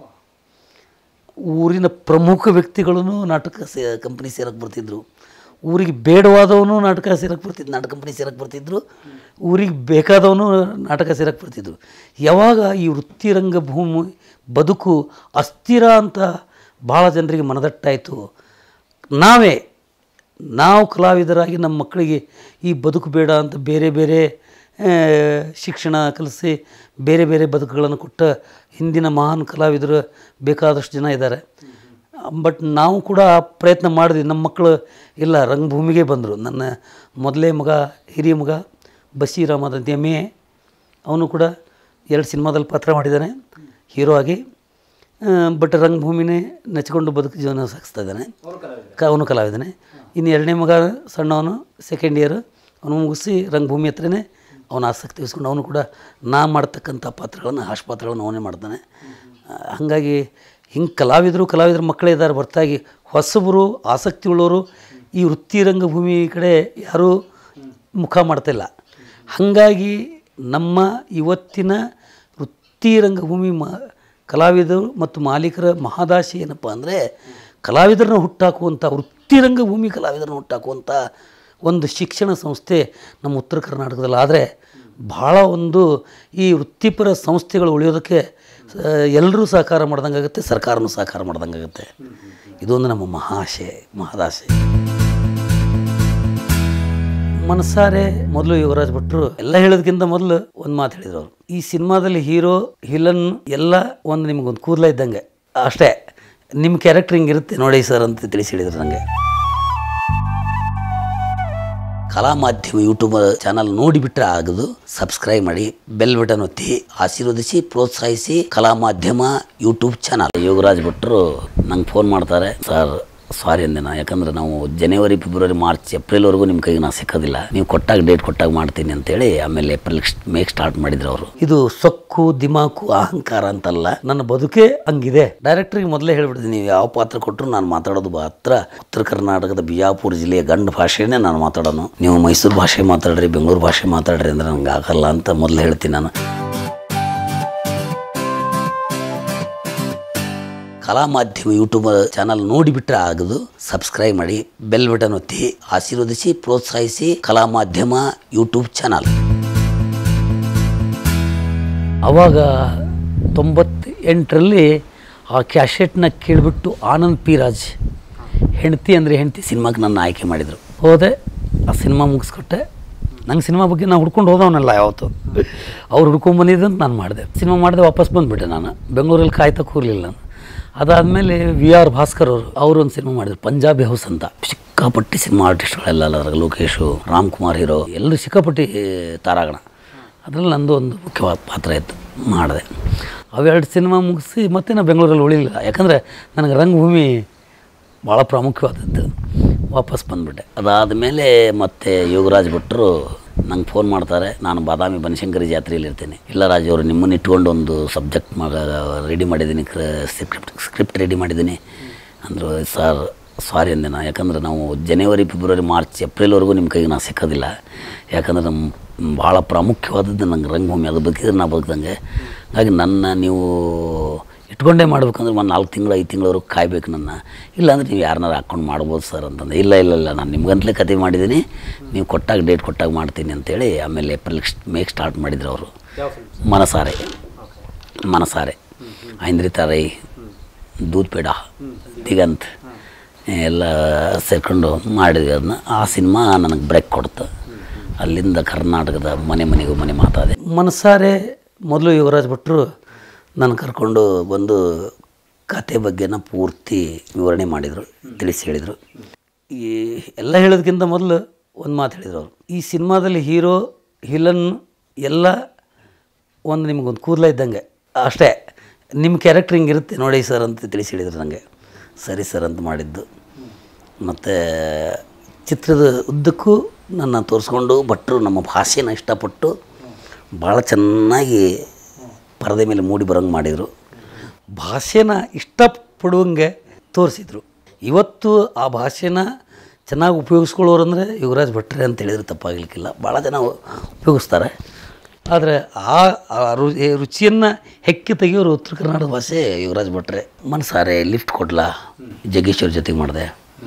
ಊರಿನ ಪ್ರಮುಖ ವ್ಯಕ್ತಿಗಳೂ ನಾಟಕ ಸೇ ಕಂಪ್ನಿ ಸೇರಕ್ಕೆ ಬರ್ತಿದ್ರು ಊರಿಗೆ ಬೇಡವಾದವನು ನಾಟಕ ಸೇರಕ್ಕೆ ಬರ್ತಿದ್ದು ನಾಟಕ ಕಂಪ್ನಿ ಸೇರಕ್ಕೆ ಬರ್ತಿದ್ರು ಊರಿಗೆ ಬೇಕಾದವನು ನಾಟಕ ಸೇರಕ್ಕೆ ಬರ್ತಿದ್ರು ಯಾವಾಗ ಈ ವೃತ್ತಿ ರಂಗಭೂಮಿ ಬದುಕು ಅಸ್ಥಿರ ಅಂತ ಭಾಳ ಜನರಿಗೆ ಮನದಟ್ಟಾಯಿತು ನಾವೇ ನಾವು ಕಲಾವಿದರಾಗಿ ನಮ್ಮ ಮಕ್ಕಳಿಗೆ ಈ ಬದುಕು ಬೇಡ ಅಂತ ಬೇರೆ ಬೇರೆ ಆ, ಶಿಕ್ಷಣ ಕಲಿಸಿ ಬೇರೆ ಬೇರೆ ಬದುಕುಗಳನ್ನು ಕೊಟ್ಟ ಹಿಂದಿನ ಮಹಾನ್ ಕಲಾವಿದರು ಬೇಕಾದಷ್ಟು ಜನ ಇದ್ದಾರೆ ಬಟ್ ನಾವು ಕೂಡ ಪ್ರಯತ್ನ ಮಾಡಿದ್ವಿ ನಮ್ಮ ಮಕ್ಕಳು ಇಲ್ಲ ರಂಗಭೂಮಿಗೆ ಬಂದರು ನನ್ನ ಮೊದಲೇ ಮಗ ಹಿರಿಯ ಮಗ ಬಸೀರಾಮ್ ಅಂತ ಎಮ್ ಎ ಅವನು ಕೂಡ ಎರಡು ಸಿನಿಮಾದಲ್ಲಿ ಪಾತ್ರ ಮಾಡಿದ್ದಾನೆ ಹೀರೋ ಆಗಿ ಬಟ್ ರಂಗಭೂಮಿನೇ ನೆಚ್ಕೊಂಡು ಬದುಕು ಜೀವನ ಸಾಗಿಸ್ತಾ ಇದ್ದಾನೆ ಅವರು ಕಲಾವಿದರು ಕ ಅವನು ಕಲಾವಿದನೇ ಇನ್ನು ಎರಡನೇ ಮಗ ಸಣ್ಣವನು ಸೆಕೆಂಡ್ ಇಯರ್ ಅವನು ಮುಗಿಸಿ ರಂಗಭೂಮಿ ಹತ್ರನೇ ಅವನ ಆಸಕ್ತಿ ವಹಿಸ್ಕೊಂಡು ಅವನು ಕೂಡ ನಾ ಮಾಡ್ತಕ್ಕಂಥ ಪಾತ್ರಗಳನ್ನು ಹಾಶ್ ಪಾತ್ರಗಳನ್ನು ಅವನೇ ಮಾಡ್ತಾನೆ ಆ, ಹಾಗಾಗಿ ಹಿಂಗೆ ಕಲಾವಿದರು ಕಲಾವಿದರ ಮಕ್ಕಳೇ ಇದ್ದಾರೆ ಹೊರತಾಗಿ ಹೊಸಬರು ಆಸಕ್ತಿ ಉಳ್ಳವರು ಈ ವೃತ್ತಿ ರಂಗಭೂಮಿ ಕಡೆ ಯಾರೂ ಮುಖ ಮಾಡ್ತಿಲ್ಲ ಹಾಗಾಗಿ ನಮ್ಮ ಇವತ್ತಿನ ವೃತ್ತಿ ರಂಗಭೂಮಿ ಮ ಕಲಾವಿದರು ಮತ್ತು ಮಾಲೀಕರ ಮಹಾದಾಶೆ ಏನಪ್ಪ ಅಂದರೆ ಕಲಾವಿದರನ್ನ ಹುಟ್ಟಾಕುವಂಥ ವೃತ್ತಿ ರಂಗಭೂಮಿ ಕಲಾವಿದರನ್ನ ಹುಟ್ಟಾಕುವಂಥ ಒಂದು ಶಿಕ್ಷಣ ಸಂಸ್ಥೆ ನಮ್ಮ ಉತ್ತರ ಕರ್ನಾಟಕದಲ್ಲಿ ಆದರೆ ಭಾಳ ಒಂದು ಈ ವೃತ್ತಿಪರ ಸಂಸ್ಥೆಗಳು ಉಳಿಯೋದಕ್ಕೆ ಎಲ್ಲರೂ ಸಹಕಾರ ಮಾಡ್ದಂಗಾಗುತ್ತೆ ಸರ್ಕಾರನೂ ಸಹಕಾರ ಮಾಡ್ದಂಗಾಗುತ್ತೆ ಇದೊಂದು ನಮ್ಮ ಮಹಾಶೆ ಮಹದಾಶೆ ಮನಸಾರೆ ಮೊದಲು ಯುವರಾಜ್ ಭಟ್ರು ಎಲ್ಲ ಹೇಳೋದಕ್ಕಿಂತ ಮೊದಲು ಒಂದು ಮಾತು ಹೇಳಿದ್ರು ಅವರು ಈ ಸಿನಿಮಾದಲ್ಲಿ ಹೀರೋ ವಿಲನ್ ಎಲ್ಲ ಒಂದು ನಿಮ್ಗೊಂದು ಕೂದಲ ಇದ್ದಂಗೆ ಅಷ್ಟೇ ನಿಮ್ಮ ಕ್ಯಾರೆಕ್ಟರ್ ಹಿಂಗಿರುತ್ತೆ ನೋಡಿ ಸರ್ ಅಂತ ತಿಳಿಸಿ ಹೇಳಿದ್ರು ನನಗೆ ಕಲಾ ಮಾಧ್ಯಮ ಯೂಟ್ಯೂಬ್ ಚಾನಲ್ ನೋಡಿಬಿಟ್ರೆ ಆಗದು ಸಬ್ಸ್ಕ್ರೈಬ್ ಮಾಡಿ ಬೆಲ್ ಬಟನ್ ಒತ್ತಿ ಆಶೀರ್ವದಿಸಿ ಪ್ರೋತ್ಸಾಹಿಸಿ ಕಲಾ ಮಾಧ್ಯಮ ಯೂಟ್ಯೂಬ್ ಚಾನಲ್ ಯೋಗರಾಜ್ ಭಟ್ರು ನಂಗೆ ಫೋನ್ ಮಾಡ್ತಾರೆ ಸರ್ ಸಾರಿ ಅಂದೆ ನಾ ಯಾಕಂದ್ರೆ ನಾವು ಜನವರಿ ಫೆಬ್ರವರಿ ಮಾರ್ಚ್ ಏಪ್ರಿಲ್ವರೆಗೂ ನಿಮ್ಮ ಕೈಗೆ ನಾ ಸಿಕ್ಕೋದಿಲ್ಲ ನೀವು ಕೊಟ್ಟಾಗ ಡೇಟ್ ಕೊಟ್ಟಾಗ ಮಾಡ್ತೀನಿ ಅಂತೇಳಿ ಆಮೇಲೆ ಏಪ್ರಿಲ್ ಮೇಕ್ ಸ್ಟಾರ್ಟ್ ಮಾಡಿದ್ರು ಅವರು ಇದು ಸೊಕ್ಕು ದಿಮಾಕು ಅಹಂಕಾರ ಅಂತಲ್ಲ ನನ್ನ ಬದುಕೇ ಹಂಗಿದೆ ಡೈರೆಕ್ಟ್ರಿಗೆ ಮೊದಲೇ ಹೇಳ್ಬಿಡ್ತೀನಿ ನೀವು ಯಾವ ಪಾತ್ರ ಕೊಟ್ಟರು ನಾನು ಮಾತಾಡೋದು ಮಾತ್ರ ಉತ್ತರ ಕರ್ನಾಟಕದ ಬಿಜಾಪುರ ಜಿಲ್ಲೆಯ ಗಂಡು ಭಾಷೆನೇ ನಾನು ಮಾತಾಡೋನು ನೀವು ಮೈಸೂರು ಭಾಷೆ ಮಾತಾಡ್ರಿ ಬೆಂಗಳೂರು ಭಾಷೆ ಮಾತಾಡ್ರಿ ಅಂದ್ರೆ ನಂಗೆ ಆಗಲ್ಲ ಅಂತ ಮೊದಲು ಹೇಳ್ತೀನಿ ನಾನು ಕಲಾ ಮಾಧ್ಯಮ ಯೂಟ್ಯೂಬ್ ಚಾನಲ್ ನೋಡಿಬಿಟ್ರೆ ಆಗದು ಸಬ್ಸ್ಕ್ರೈಬ್ ಮಾಡಿ ಬೆಲ್ ಬಟನ್ ಒತ್ತಿ ಆಶೀರ್ವದಿಸಿ ಪ್ರೋತ್ಸಾಹಿಸಿ ಕಲಾ ಮಾಧ್ಯಮ ಯೂಟ್ಯೂಬ್ ಚಾನಲ್ ಅವಾಗ ತೊಂಬತ್ತೆಂಟರಲ್ಲಿ ಆ ಕ್ಯಾಶೆಟ್ನ ಕೇಳಿಬಿಟ್ಟು ಆನಂದ್ ಪಿ ರಾಜ್ ಹೆಂಡತಿ ಅಂದರೆ ಹೆಂಡತಿ ಸಿನಿಮಾಗೆ ನನ್ನ ಆಯ್ಕೆ ಮಾಡಿದರು ಹೋದೆ ಆ ಸಿನಿಮಾ ಮುಗಿಸ್ಕೊಟ್ಟೆ ನಂಗೆ ಸಿನಿಮಾ ಬಗ್ಗೆ ನಾನು ಹುಡ್ಕೊಂಡು ಹೋದವನಲ್ಲ ಯಾವತ್ತು ಅವ್ರು ಹುಡ್ಕೊಂಡು ಬಂದಿದ್ದಂತ ನಾನು ಮಾಡಿದೆ ಸಿನಿಮಾ ಮಾಡಿದೆ ವಾಪಸ್ ಬಂದುಬಿಟ್ಟೆ ನಾನು ಬೆಂಗಳೂರಲ್ಲಿ ಕಾಯ್ತಾ ಕೂರಲಿಲ್ಲ ನಾನು ಅದಾದಮೇಲೆ ವಿ ಆರ್ ಭಾಸ್ಕರ್ ಅವರು ಅವರು ಒಂದು ಸಿನಿಮಾ ಮಾಡಿದ್ರು ಪಂಜಾಬಿ ಹೌಸ್ ಅಂತ ಸಿಕ್ಕಾಪಟ್ಟಿ ಸಿನಿಮಾ ಆರ್ಟಿಸ್ಟ್ಗಳೆಲ್ಲ ಅದ್ರಾಗ ಲೋಕೇಶು ರಾಮ್ಕುಮಾರ್ ಹೀರೋ ಎಲ್ಲರೂ ಸಿಕ್ಕಾಪಟ್ಟಿ ತಾರಾಗಣ ಅದರಲ್ಲಿ ನಂದು ಒಂದು ಮುಖ್ಯವಾದ ಪಾತ್ರ ಇತ್ತು ಮಾಡಿದೆ ಅವೆರಡು ಸಿನಿಮಾ ಮುಗಿಸಿ ಮತ್ತೆ ನಾನು ಬೆಂಗಳೂರಲ್ಲಿ ಉಳಿಲಿಲ್ಲ ಯಾಕಂದರೆ ನನಗೆ ರಂಗಭೂಮಿ ಭಾಳ ಪ್ರಾಮುಖ್ಯವಾದದ್ದು ವಾಪಸ್ ಬಂದುಬಿಟ್ಟೆ ಅದಾದಮೇಲೆ ಮತ್ತೆ ಯೋಗರಾಜ್ ಭಟ್ರು ನಂಗೆ ಫೋನ್ ಮಾಡ್ತಾರೆ ನಾನು ಬಾದಾಮಿ ಬನಶಂಕರಿ ಜಾತ್ರೆಯಲ್ಲಿ ಇರ್ತೀನಿ ಇಲ್ಲ ರಾಜ್ ಅವರು ನಿಮ್ಮನ್ನು ಇಟ್ಕೊಂಡು ಒಂದು ಸಬ್ಜೆಕ್ಟ್ ರೆಡಿ ಮಾಡಿದ್ದೀನಿ ಸ್ಕ್ರಿಪ್ಟ್ ಸ್ಕ್ರಿಪ್ಟ್ ರೆಡಿ ಮಾಡಿದ್ದೀನಿ ಅಂದರು ಸರ್ ಸಾರಿ ಅಂದೆ ನಾ ಯಾಕಂದ್ರೆ ನಾವು ಜನವರಿ ಫೆಬ್ರವರಿ ಮಾರ್ಚ್ ಏಪ್ರಿಲ್ವರೆಗೂ ನಿಮ್ಮ ಕೈಗೆ ನಾ ಸಿಕ್ಕೋದಿಲ್ಲ ಯಾಕಂದ್ರೆ ನಮ್ಮ ಭಾಳ ಪ್ರಾಮುಖ್ಯವಾದದ್ದು ನಂಗೆ ರಂಗಭೂಮಿ ಅದು ಬದುಕಿದ್ರೆ ನಾ ಬದುಕ್ದಂಗೆ ಹಾಗಾಗಿ ನನ್ನ ನೀವು ಇಟ್ಕೊಂಡೇ ಮಾಡ್ಬೇಕಂದ್ರೆ ಒಂದು ನಾಲ್ಕು ತಿಂಗಳು ಐದು ತಿಂಗಳವರೆಗೂ ಕಾಯ್ಬೇಕು ನನ್ನ ಇಲ್ಲಾಂದ್ರೆ ನೀವು ಯಾರನ್ನಾರು ಹಾಕ್ಕೊಂಡು ಮಾಡ್ಬೋದು ಸರ್ ಅಂತಂದೆ ಇಲ್ಲ ಇಲ್ಲ ಇಲ್ಲ ನಾನು ನಿಮ್ಗಂತಲೇ ಕತೆ ಮಾಡಿದ್ದೀನಿ ನೀವು ಕೊಟ್ಟಾಗ ಡೇಟ್ ಕೊಟ್ಟಾಗ ಮಾಡ್ತೀನಿ ಅಂತೇಳಿ ಆಮೇಲೆ ಏಪ್ರಿಲ್ ಮೇಗೆ ಸ್ಟಾರ್ಟ್ ಮಾಡಿದ್ರು ಅವರು ಯಾವ ಫಿಲ್ಮ್ ಮನಸಾರೆ ಮನಸಾರೆ ಐಂದ್ರಿತಾ ರೈ ದೂದ್ ಪೇಡ ದಿಗಂತ್ ಎಲ್ಲ ಸೇರ್ಕೊಂಡು ಮಾಡಿದ್ವಿ ಅದನ್ನ ಆ ಸಿನಿಮಾ ನನಗೆ ಬ್ರೇಕ್ ಕೊಡ್ತು ಅಲ್ಲಿಂದ ಕರ್ನಾಟಕದ ಮನೆ ಮನೆಗೂ ಮನೆ ಮಾತಾದೆ ಮನಸಾರೆ ಮೊದಲು ಯುವರಾಜ್ ಭಟ್ರು ನಾನು ಕರ್ಕೊಂಡು ಬಂದು ಕತೆ ಬಗ್ಗೆನ ಪೂರ್ತಿ ವಿವರಣೆ ಮಾಡಿದರು ತಿಳಿಸಿ ಹೇಳಿದರು ಈ ಎಲ್ಲ ಹೇಳೋದಕ್ಕಿಂತ ಮೊದಲು ಒಂದು ಮಾತು ಹೇಳಿದ್ರು ಅವರು ಈ ಸಿನಿಮಾದಲ್ಲಿ ಹೀರೋ ಹಿಲನ್ ಎಲ್ಲ ಒಂದು ನಿಮಗೊಂದು ಕೂದಲ ಇದ್ದಂಗೆ ಅಷ್ಟೇ ನಿಮ್ಮ ಕ್ಯಾರೆಕ್ಟರ್ ಹಿಂಗಿರುತ್ತೆ ನೋಡಿ ಸರ್ ಅಂತ ತಿಳಿಸಿ ಹೇಳಿದ್ರು ನನಗೆ ಸರಿ ಸರ್ ಅಂತ ಮಾಡಿದ್ದು ಮತ್ತು ಚಿತ್ರದ ಉದ್ದಕ್ಕೂ ನನ್ನ ತೋರಿಸ್ಕೊಂಡು ಭಟ್ರು ನಮ್ಮ ಭಾಷೆನ ಇಷ್ಟಪಟ್ಟು ಭಾಳ ಚೆನ್ನಾಗಿ ಪರದೆ ಮೇಲೆ ಮೂಡಿ ಬರೋಂಗೆ ಮಾಡಿದರು ಭಾಷೆನ ಇಷ್ಟಪಡುವಂಗೆ ತೋರಿಸಿದ್ರು ಇವತ್ತು ಆ ಭಾಷೆನ ಚೆನ್ನಾಗಿ ಉಪಯೋಗಿಸ್ಕೊಳ್ಳೋರು ಅಂದರೆ ಯುವರಾಜ್ ಭಟ್ರೆ ಅಂತ ಹೇಳಿದ್ರೆ ತಪ್ಪಾಗಲಿಕ್ಕಿಲ್ಲ ಭಾಳ ಜನ ಉಪಯೋಗಿಸ್ತಾರೆ ಆದರೆ ಆ ಆ ರು ಏ ರುಚಿಯನ್ನು ಹೆಕ್ಕಿ ತೆಗೆಯೋರು ಉತ್ತರ ಕರ್ನಾಟಕ ಭಾಷೆ ಯುವರಾಜ್ ಭಟ್ರೆ ಮನಸಾರೆ ಲಿಫ್ಟ್ ಕೊಡ್ಲಾ ಜಗ್ಗೇಶ್ವರ್ ಜೊತೆಗೆ ಮಾಡಿದೆ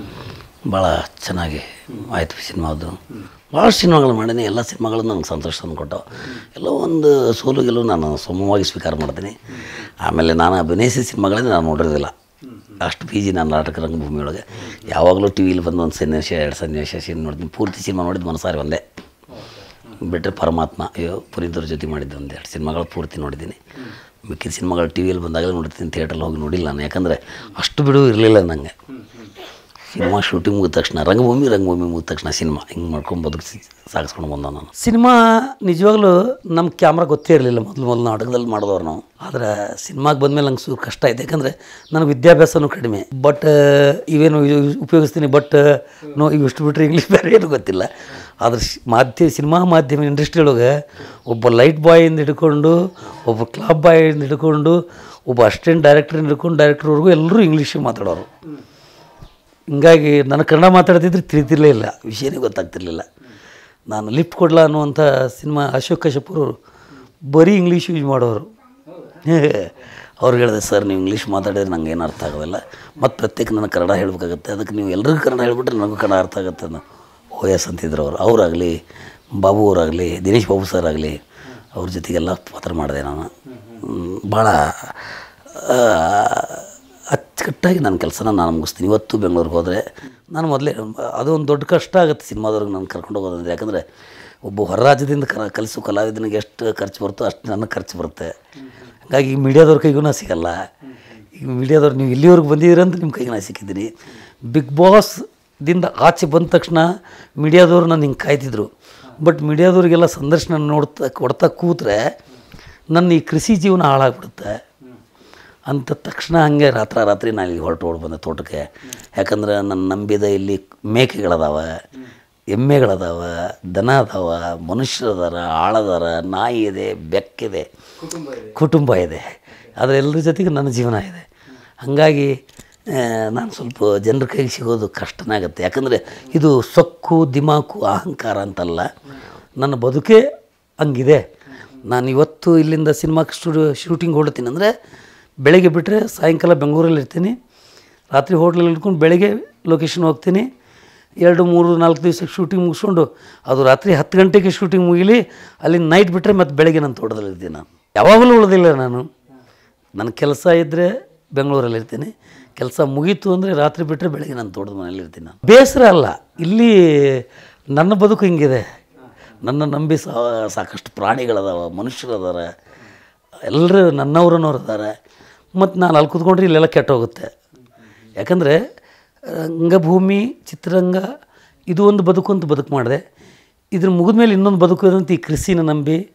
ಭಾಳ ಚೆನ್ನಾಗಿ ಆಯಿತು ಸಿನಿಮಾದು ಭಾಳ ಸಿನಿಮಾಗಳು ಮಾಡೀನಿ ಎಲ್ಲ ಸಿನಿಮಾಗಳು ನನಗೆ ಸಂತೋಷ ತಂದುಕೊಟ್ಟವು ಎಲ್ಲೋ ಒಂದು ಸೋಲು ಗೆಲುವು ನಾನು ಸಮವಾಗಿ ಸ್ವೀಕಾರ ಮಾಡ್ತೀನಿ ಆಮೇಲೆ ನಾನು ಅಭಿನಯಿಸಿದ ಸಿನಿಮಾಗಳೇ ನಾನು ನೋಡಿರೋದಿಲ್ಲ ಅಷ್ಟು ಪಿ ಜಿ ನಾನು ನಾಟಕ ರಂಗಭೂಮಿ ಒಳಗೆ ಯಾವಾಗಲೂ ಟಿ ವಿಲಿ ಬಂದು ಒಂದು ಸನ್ನಿವೇಶ ಎರಡು ಸನ್ನಿವೇಶ ಸೀನ್ ನೋಡ್ತೀನಿ ಪೂರ್ತಿ ಸಿನಿಮಾ ನೋಡಿದ್ದು ಮನಸಾರಿ ಒಂದೇ ಬಿಟ್ಟರೆ ಪರಮಾತ್ಮ ಅಯ್ಯೋ ಪುನೀತರ ಜೊತೆ ಮಾಡಿದ್ದು ಒಂದು ಎರಡು ಸಿನಿಮಾಗಳು ಪೂರ್ತಿ ನೋಡಿದ್ದೀನಿ ಮಿಕ್ಕಿದ ಸಿನಿಮಾಗಳು ಟಿ ವಿಯಲ್ಲಿ ಬಂದಾಗಲೇ ನೋಡ್ತೀನಿ ಥಿಯೇಟ್ರಲ್ಲಿ ಹೋಗಿ ನೋಡಿಲ್ಲ ನಾನು ಯಾಕಂದರೆ ಅಷ್ಟು ಬಿಡುವು ಇರಲಿಲ್ಲ ನನಗೆ ಸಿನಿಮಾ ಶೂಟಿಂಗ್ ಮುಗಿದ ತಕ್ಷಣ ರಂಗಭೂಮಿ ರಂಗಭೂಮಿ ಮುಗಿದ ತಕ್ಷಣ ಸಿನಿಮಾ ಹಿಂಗೆ ಮಾಡ್ಕೊಂಡು ಬದುಕಿಸಿ ಸಾಗಿಸ್ಕೊಂಡು ಬಂದ ನಾನು ಸಿನಿಮಾ ನಿಜವಾಗ್ಲೂ ನಮ್ಮ ಕ್ಯಾಮ್ರಾ ಗೊತ್ತೇ ಇರಲಿಲ್ಲ ಮೊದಲು ಮೊದಲು ನಾಟಕದಲ್ಲಿ ಮಾಡಿದವ್ರು ನಾವು ಆದರೆ ಸಿನಿಮಾಗೆ ಬಂದಮೇಲೆ ನಂಗೆ ಸೂ ಕಷ್ಟ ಆಯ್ತು ಯಾಕಂದರೆ ನನಗೆ ವಿದ್ಯಾಭ್ಯಾಸನೂ ಕಡಿಮೆ ಬಟ್ ಇವೇನು ಇವ್- ಉಪಯೋಗಿಸ್ತೀನಿ ಬಟ್ ನೋ ಇವಿಷ್ಟು ಬಿಟ್ಟರೆ ಇಂಗ್ಲೀಷ್ ಬೇರೆ ಏನು ಗೊತ್ತಿಲ್ಲ ಆದ್ರೆ ಶ್- ಮಾಧ್ಯಮ ಸಿನಿಮಾ ಮಾಧ್ಯಮ ಇಂಡಸ್ಟ್ರಿ ಒಳಗೆ ಒಬ್ಬ ಲೈಟ್ ಬಾಯಿಂದ ಹಿಡ್ಕೊಂಡು ಒಬ್ಬ ಕ್ಲಾಬ್ ಬಾಯಿಂದ ಹಿಡ್ಕೊಂಡು ಒಬ್ಬ ಅಸಿಸ್ಟೆಂಟ್ ಡೈರೆಕ್ಟ್ರಿಂದ ಹಿಡ್ಕೊಂಡು ಡೈರೆಕ್ಟ್ರ್ವರೆಗೂ ಎಲ್ಲರೂ ಇಂಗ್ಲೀಷಿಗೆ ಮಾತಾಡೋರು ಹಿಂಗಾಗಿ ನನಗೆ ಕನ್ನಡ ಮಾತಾಡ್ತಿದ್ರೆ ತಿಳಿತಿರ್ಲೇ ಇಲ್ಲ ವಿಷಯನೇ ಗೊತ್ತಾಗ್ತಿರ್ಲಿಲ್ಲ ನಾನು ಲಿಫ್ಟ್ ಕೊಡ್ಲಾ ಅನ್ನುವಂಥ ಸಿನಿಮಾ ಅಶೋಕ್ ಕಶ್ಯಪುರ್ ಅವರು ಬರೀ ಇಂಗ್ಲೀಷ್ ಯೂಸ್ ಮಾಡೋರು ಅವ್ರು ಹೇಳಿದೆ ಸರ್ ನೀವು ಇಂಗ್ಲೀಷ್ ಮಾತಾಡಿದ್ರೆ ನಂಗೆ ಏನು ಅರ್ಥ ಆಗೋದಿಲ್ಲ ಮತ್ತು ಪ್ರತ್ಯೇಕ ನನಗೆ ಕನ್ನಡ ಹೇಳಬೇಕಾಗತ್ತೆ ಅದಕ್ಕೆ ನೀವು ಎಲ್ರಿಗೂ ಕನ್ನಡ ಹೇಳ್ಬಿಟ್ರೆ ನನಗೂ ಕನ್ನಡ ಅರ್ಥ ಆಗುತ್ತೆ ಅನ್ನೋ ಓ ಎಸ್ ಅಂತಿದ್ರು ಅವರು ಅವರಾಗಲಿ ಬಾಬು ಅವರಾಗಲಿ ದಿನೇಶ್ ಬಾಬು ಸರ್ ಆಗಲಿ ಅವ್ರ ಜೊತೆಗೆಲ್ಲ ಪಾತ್ರ ಮಾಡಿದೆ ನಾನು ಹ್ಮ್, ಭಾಳ ಆ, ಅಚ್ಚುಕಟ್ಟಾಗಿ ನನ್ನ ಕೆಲಸನ ನಾನು ಮುಗಿಸ್ತೀನಿ ಇವತ್ತು ಬೆಂಗಳೂರಿಗೆ ಹೋದರೆ ನಾನು ಮೊದಲೇ ಅದು ಒಂದು ದೊಡ್ಡ ಕಷ್ಟ ಆಗುತ್ತೆ ಸಿನಿಮಾದವ್ರಿಗೆ ನಾನು ಕರ್ಕೊಂಡು ಹೋಗೋದಂದ್ರೆ ಯಾಕಂದರೆ ಒಬ್ಬ ಹೊರ ರಾಜ್ಯದಿಂದ ಕರ ಕಲಿಸೋ ಕಲಾವಿದನಿಗೆ ಎಷ್ಟು ಖರ್ಚು ಬರುತ್ತೋ ಅಷ್ಟು ನನಗೆ ಖರ್ಚು ಬರುತ್ತೆ ಹಾಗಾಗಿ ಈ ಮೀಡಿಯಾದವ್ರ ಕೈಗೂ ನಾ ಸಿಗಲ್ಲ ಈ ಮೀಡಿಯಾದವ್ರು ನೀವು ಇಲ್ಲಿವರೆಗೆ ಬಂದಿದ್ದೀರಿ ಅಂತ ನಿಮ್ಮ ಕೈಗೆ ನಾ ಸಿಕ್ಕಿದ್ದೀನಿ ಬಿಗ್ ಬಾಸ್ದಿಂದ ಆಚೆ ಬಂದ ತಕ್ಷಣ ಮೀಡಿಯಾದವ್ರು ನಾನು ಹಿಂಗೆ ಕಾಯ್ತಿದ್ರು ಬಟ್ ಮೀಡಿಯಾದವ್ರಿಗೆಲ್ಲ ಸಂದರ್ಶನ ನೋಡ್ತಾ ಕೊಡ್ತಾ ಕೂತ್ರೆ ನನ್ನ ಈ ಕೃಷಿ ಜೀವನ ಹಾಳಾಗ್ಬಿಡುತ್ತೆ ಅಂತ ತಕ್ಷಣ ಹಂಗೆ ರಾತ್ರ ರಾತ್ರಿ ನಾನು ಇಲ್ಲಿ ಹೊರಟು ಓಡಿ ಬಂದೆ ತೋಟಕ್ಕೆ ಯಾಕಂದ್ರೆ ನನ್ನ ನಂಬಿದ ಇಲ್ಲಿ ಮೇಕೆಗಳದಾವ ಎಮ್ಮೆಗಳದಾವ ದನ ಅದಾವ ಮನುಷ್ಯರದಾರ ಆಳದಾರ ನಾಯಿ ಇದೆ ಬೆಕ್ಕಿದೆ ಕುಟುಂಬ ಇದೆ ಕುಟುಂಬ ಇದೆ ಆದರೆ ಎಲ್ಲರ ಜೊತೆಗೆ ನನ್ನ ಜೀವನ ಇದೆ ಹಾಗಾಗಿ ಆ, ನಾನು ಸ್ವಲ್ಪ ಜನರ ಕೈಗೆ ಸಿಗೋದು ಕಷ್ಟನೇ ಆಗುತ್ತೆ ಯಾಕಂದರೆ ಇದು ಸೊಕ್ಕು ದಿಮಾಕು ಅಹಂಕಾರ ಅಂತಲ್ಲ ನನ್ನ ಬದುಕೇ ಹಂಗಿದೆ ನಾನು ಇವತ್ತು ಇಲ್ಲಿಂದ ಸಿನಿಮಾ ಸ್ಟುಡಿಯೋ ಶೂಟಿಂಗ್ ಹೊಡ್ತೀನಿ ಅಂದರೆ ಬೆಳಗ್ಗೆ ಬಿಟ್ಟರೆ ಸಾಯಂಕಾಲ ಬೆಂಗಳೂರಲ್ಲಿ ಇರ್ತೀನಿ ರಾತ್ರಿ ಹೋಟ್ಲಲ್ಲಿ ಇಟ್ಕೊಂಡು ಬೆಳಗ್ಗೆ ಲೊಕೇಶನ್ ಹೋಗ್ತೀನಿ ಎರಡು ಮೂರು ನಾಲ್ಕು ದಿವಸ ಶೂಟಿಂಗ್ ಮುಗಿಸ್ಕೊಂಡು ಅದು ರಾತ್ರಿ ಹತ್ತು ಗಂಟೆಗೆ ಶೂಟಿಂಗ್ ಮುಗಿಲಿ ಅಲ್ಲಿ ನೈಟ್ ಬಿಟ್ಟರೆ ಮತ್ತೆ ಬೆಳಗ್ಗೆ ನಾನು ತೋಟದಲ್ಲಿ ಇರ್ತೀನಿ ನಾನು ಯಾವಾಗಲೂ ಉಳಿದಿಲ್ಲ ನಾನು ನನ್ನ ಕೆಲಸ ಇದ್ದರೆ ಬೆಂಗಳೂರಲ್ಲಿ ಇರ್ತೀನಿ ಕೆಲಸ ಮುಗೀತು ಅಂದರೆ ರಾತ್ರಿ ಬಿಟ್ಟರೆ ಬೆಳಗ್ಗೆ ನಾನು ತೋಟದ ಮನೇಲಿ ಇರ್ತೀನಿ ನಾನು ಬೇಸರ ಅಲ್ಲ ಇಲ್ಲಿ ನನ್ನ ಬದುಕು ಹಿಂಗಿದೆ ನನ್ನ ನಂಬಿ ಸಾ ಸಾಕಷ್ಟು ಪ್ರಾಣಿಗಳದಾವ ಮನುಷ್ಯರದಾರ ಎಲ್ಲರೂ ನನ್ನವ್ರನ್ನವ್ರು ಇದ್ದಾರೆ ಮತ್ತು ನಾನು ಅಲ್ಲಿ ಕೂತ್ಕೊಂಡ್ರೆ ಇಲ್ಲೆಲ್ಲ ಕೆಟ್ಟೋಗುತ್ತೆ ಯಾಕಂದರೆ ರಂಗಭೂಮಿ ಚಿತ್ರರಂಗ ಇದು ಒಂದು ಬದುಕು ಅಂತ ಬದುಕು ಮಾಡಿದೆ ಇದ್ರ ಮುಗಿದ ಮೇಲೆ ಇನ್ನೊಂದು ಬದುಕು ಅಂತ ಈ ಕೃಷಿನ ನಂಬಿ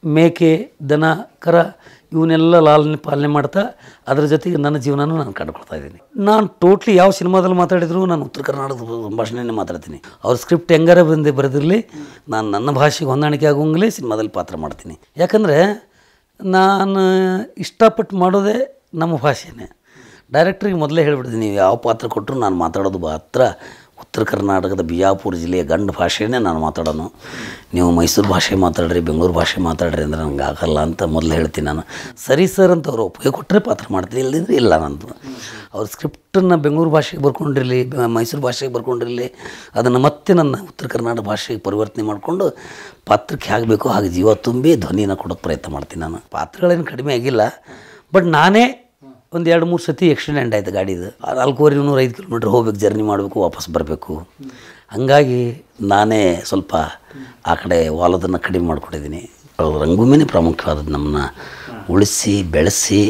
ಮೇಕೆ ದನ ಕರ ಇವನ್ನೆಲ್ಲ ಲಾಲನೆ ಪಾಲನೆ ಮಾಡ್ತಾ ಅದ್ರ ಜೊತೆಗೆ ನನ್ನ ಜೀವನನೂ ನಾನು ಕಂಡುಕೊಳ್ತಾ ಇದ್ದೀನಿ ನಾನು ಟೋಟ್ಲಿ ಯಾವ ಸಿನಿಮಾದಲ್ಲಿ ಮಾತಾಡಿದ್ರು ನಾನು ಉತ್ತರ ಕರ್ನಾಟಕದ ಭಾಷೆನೇ ಮಾತಾಡ್ತೀನಿ ಅವ್ರ ಸ್ಕ್ರಿಪ್ಟ್ ಹೆಂಗಾರ ಬಂದು ಬರೆದಿರಲಿ ನಾನು ನನ್ನ ಭಾಷೆಗೆ ಹೊಂದಾಣಿಕೆ ಆಗೋಂಗಲೇ ಸಿನಿಮಾದಲ್ಲಿ ಪಾತ್ರ ಮಾಡ್ತೀನಿ ಯಾಕಂದರೆ ನಾನು ಇಷ್ಟಪಟ್ಟು ಮಾಡೋದೇ ನಮ್ಮ ಭಾಷೆನೇ ಡೈರೆಕ್ಟ್ರಿಗೆ ಮೊದಲೇ ಹೇಳ್ಬಿಡ್ತೀನಿ ನೀವು ಯಾವ ಪಾತ್ರ ಕೊಟ್ಟರು ನಾನು ಮಾತಾಡೋದು ಮಾತ್ರ ಉತ್ತರ ಕರ್ನಾಟಕದ ಬಿಜಾಪುರ ಜಿಲ್ಲೆಯ ಗಂಡು ಭಾಷೆನೇ ನಾನು ಮಾತಾಡೋನು ನೀವು ಮೈಸೂರು ಭಾಷೆ ಮಾತಾಡ್ರಿ ಬೆಂಗಳೂರು ಭಾಷೆ ಮಾತಾಡ್ರಿ ಅಂದ್ರೆ ನಂಗೆ ಆಗಲ್ಲ ಅಂತ ಮೊದಲು ಹೇಳ್ತೀನಿ ನಾನು ಸರಿ ಸರ್ ಅಂತ ಅವ್ರು ಒಪ್ಪಿಗೆ ಕೊಟ್ಟರೆ ಪಾತ್ರ ಮಾಡ್ತೀನಿ ಇಲ್ಲದಿದ್ರೆ ಇಲ್ಲ ನಂದು ಅವ್ರ ಸ್ಕ್ರಿಪ್ಟನ್ನು ಬೆಂಗಳೂರು ಭಾಷೆಗೆ ಬರ್ಕೊಂಡಿರಲಿ ಬ- ಮೈಸೂರು ಭಾಷೆಗೆ ಬರ್ಕೊಂಡಿರಲಿ ಅದನ್ನು ಮತ್ತೆ ನನ್ನ ಉತ್ತರ ಕರ್ನಾಟಕ ಭಾಷೆಗೆ ಪರಿವರ್ತನೆ ಮಾಡಿಕೊಂಡು ಪಾತ್ರಕ್ಕೆ ಹೇಗೆ ಬೇಕೋ ಹಾಗೆ ಜೀವ ತುಂಬಿ ಧ್ವನಿನ ಕೊಡೋಕ್ಕೆ ಪ್ರಯತ್ನ ಮಾಡ್ತೀನಿ ನಾನು ಪಾತ್ರಗಳೇನು ಕಡಿಮೆ ಆಗಿಲ್ಲ ಬಟ್ ನಾನೇ ಒಂದು ಎರಡು ಮೂರು ಸತಿ ಆಕ್ಸಿಡೆಂಟ್ ಆಯ್ತು ಗಾಡಿದು ಆ ನಾಲ್ಕೂವರೆ ನೂರ ಐದು ಕಿಲೋಮೀಟ್ರ್ ಹೋಗ್ಬೇಕು ಜರ್ನಿ ಮಾಡಬೇಕು ವಾಪಸ್ ಬರಬೇಕು ಹಂಗಾಗಿ ನಾನೇ ಸ್ವಲ್ಪ ಆ ಕಡೆ ವಾಲದನ್ನು ಕಡಿಮೆ ಮಾಡ್ಕೊಂಡಿದ್ದೀನಿ ಅವ್ರ ರಂಗಭೂಮಿನೇ ಪ್ರಾಮುಖ್ಯವಾದದ್ದು ನಮ್ಮನ್ನ ಉಳಿಸಿ ಬೆಳೆಸಿ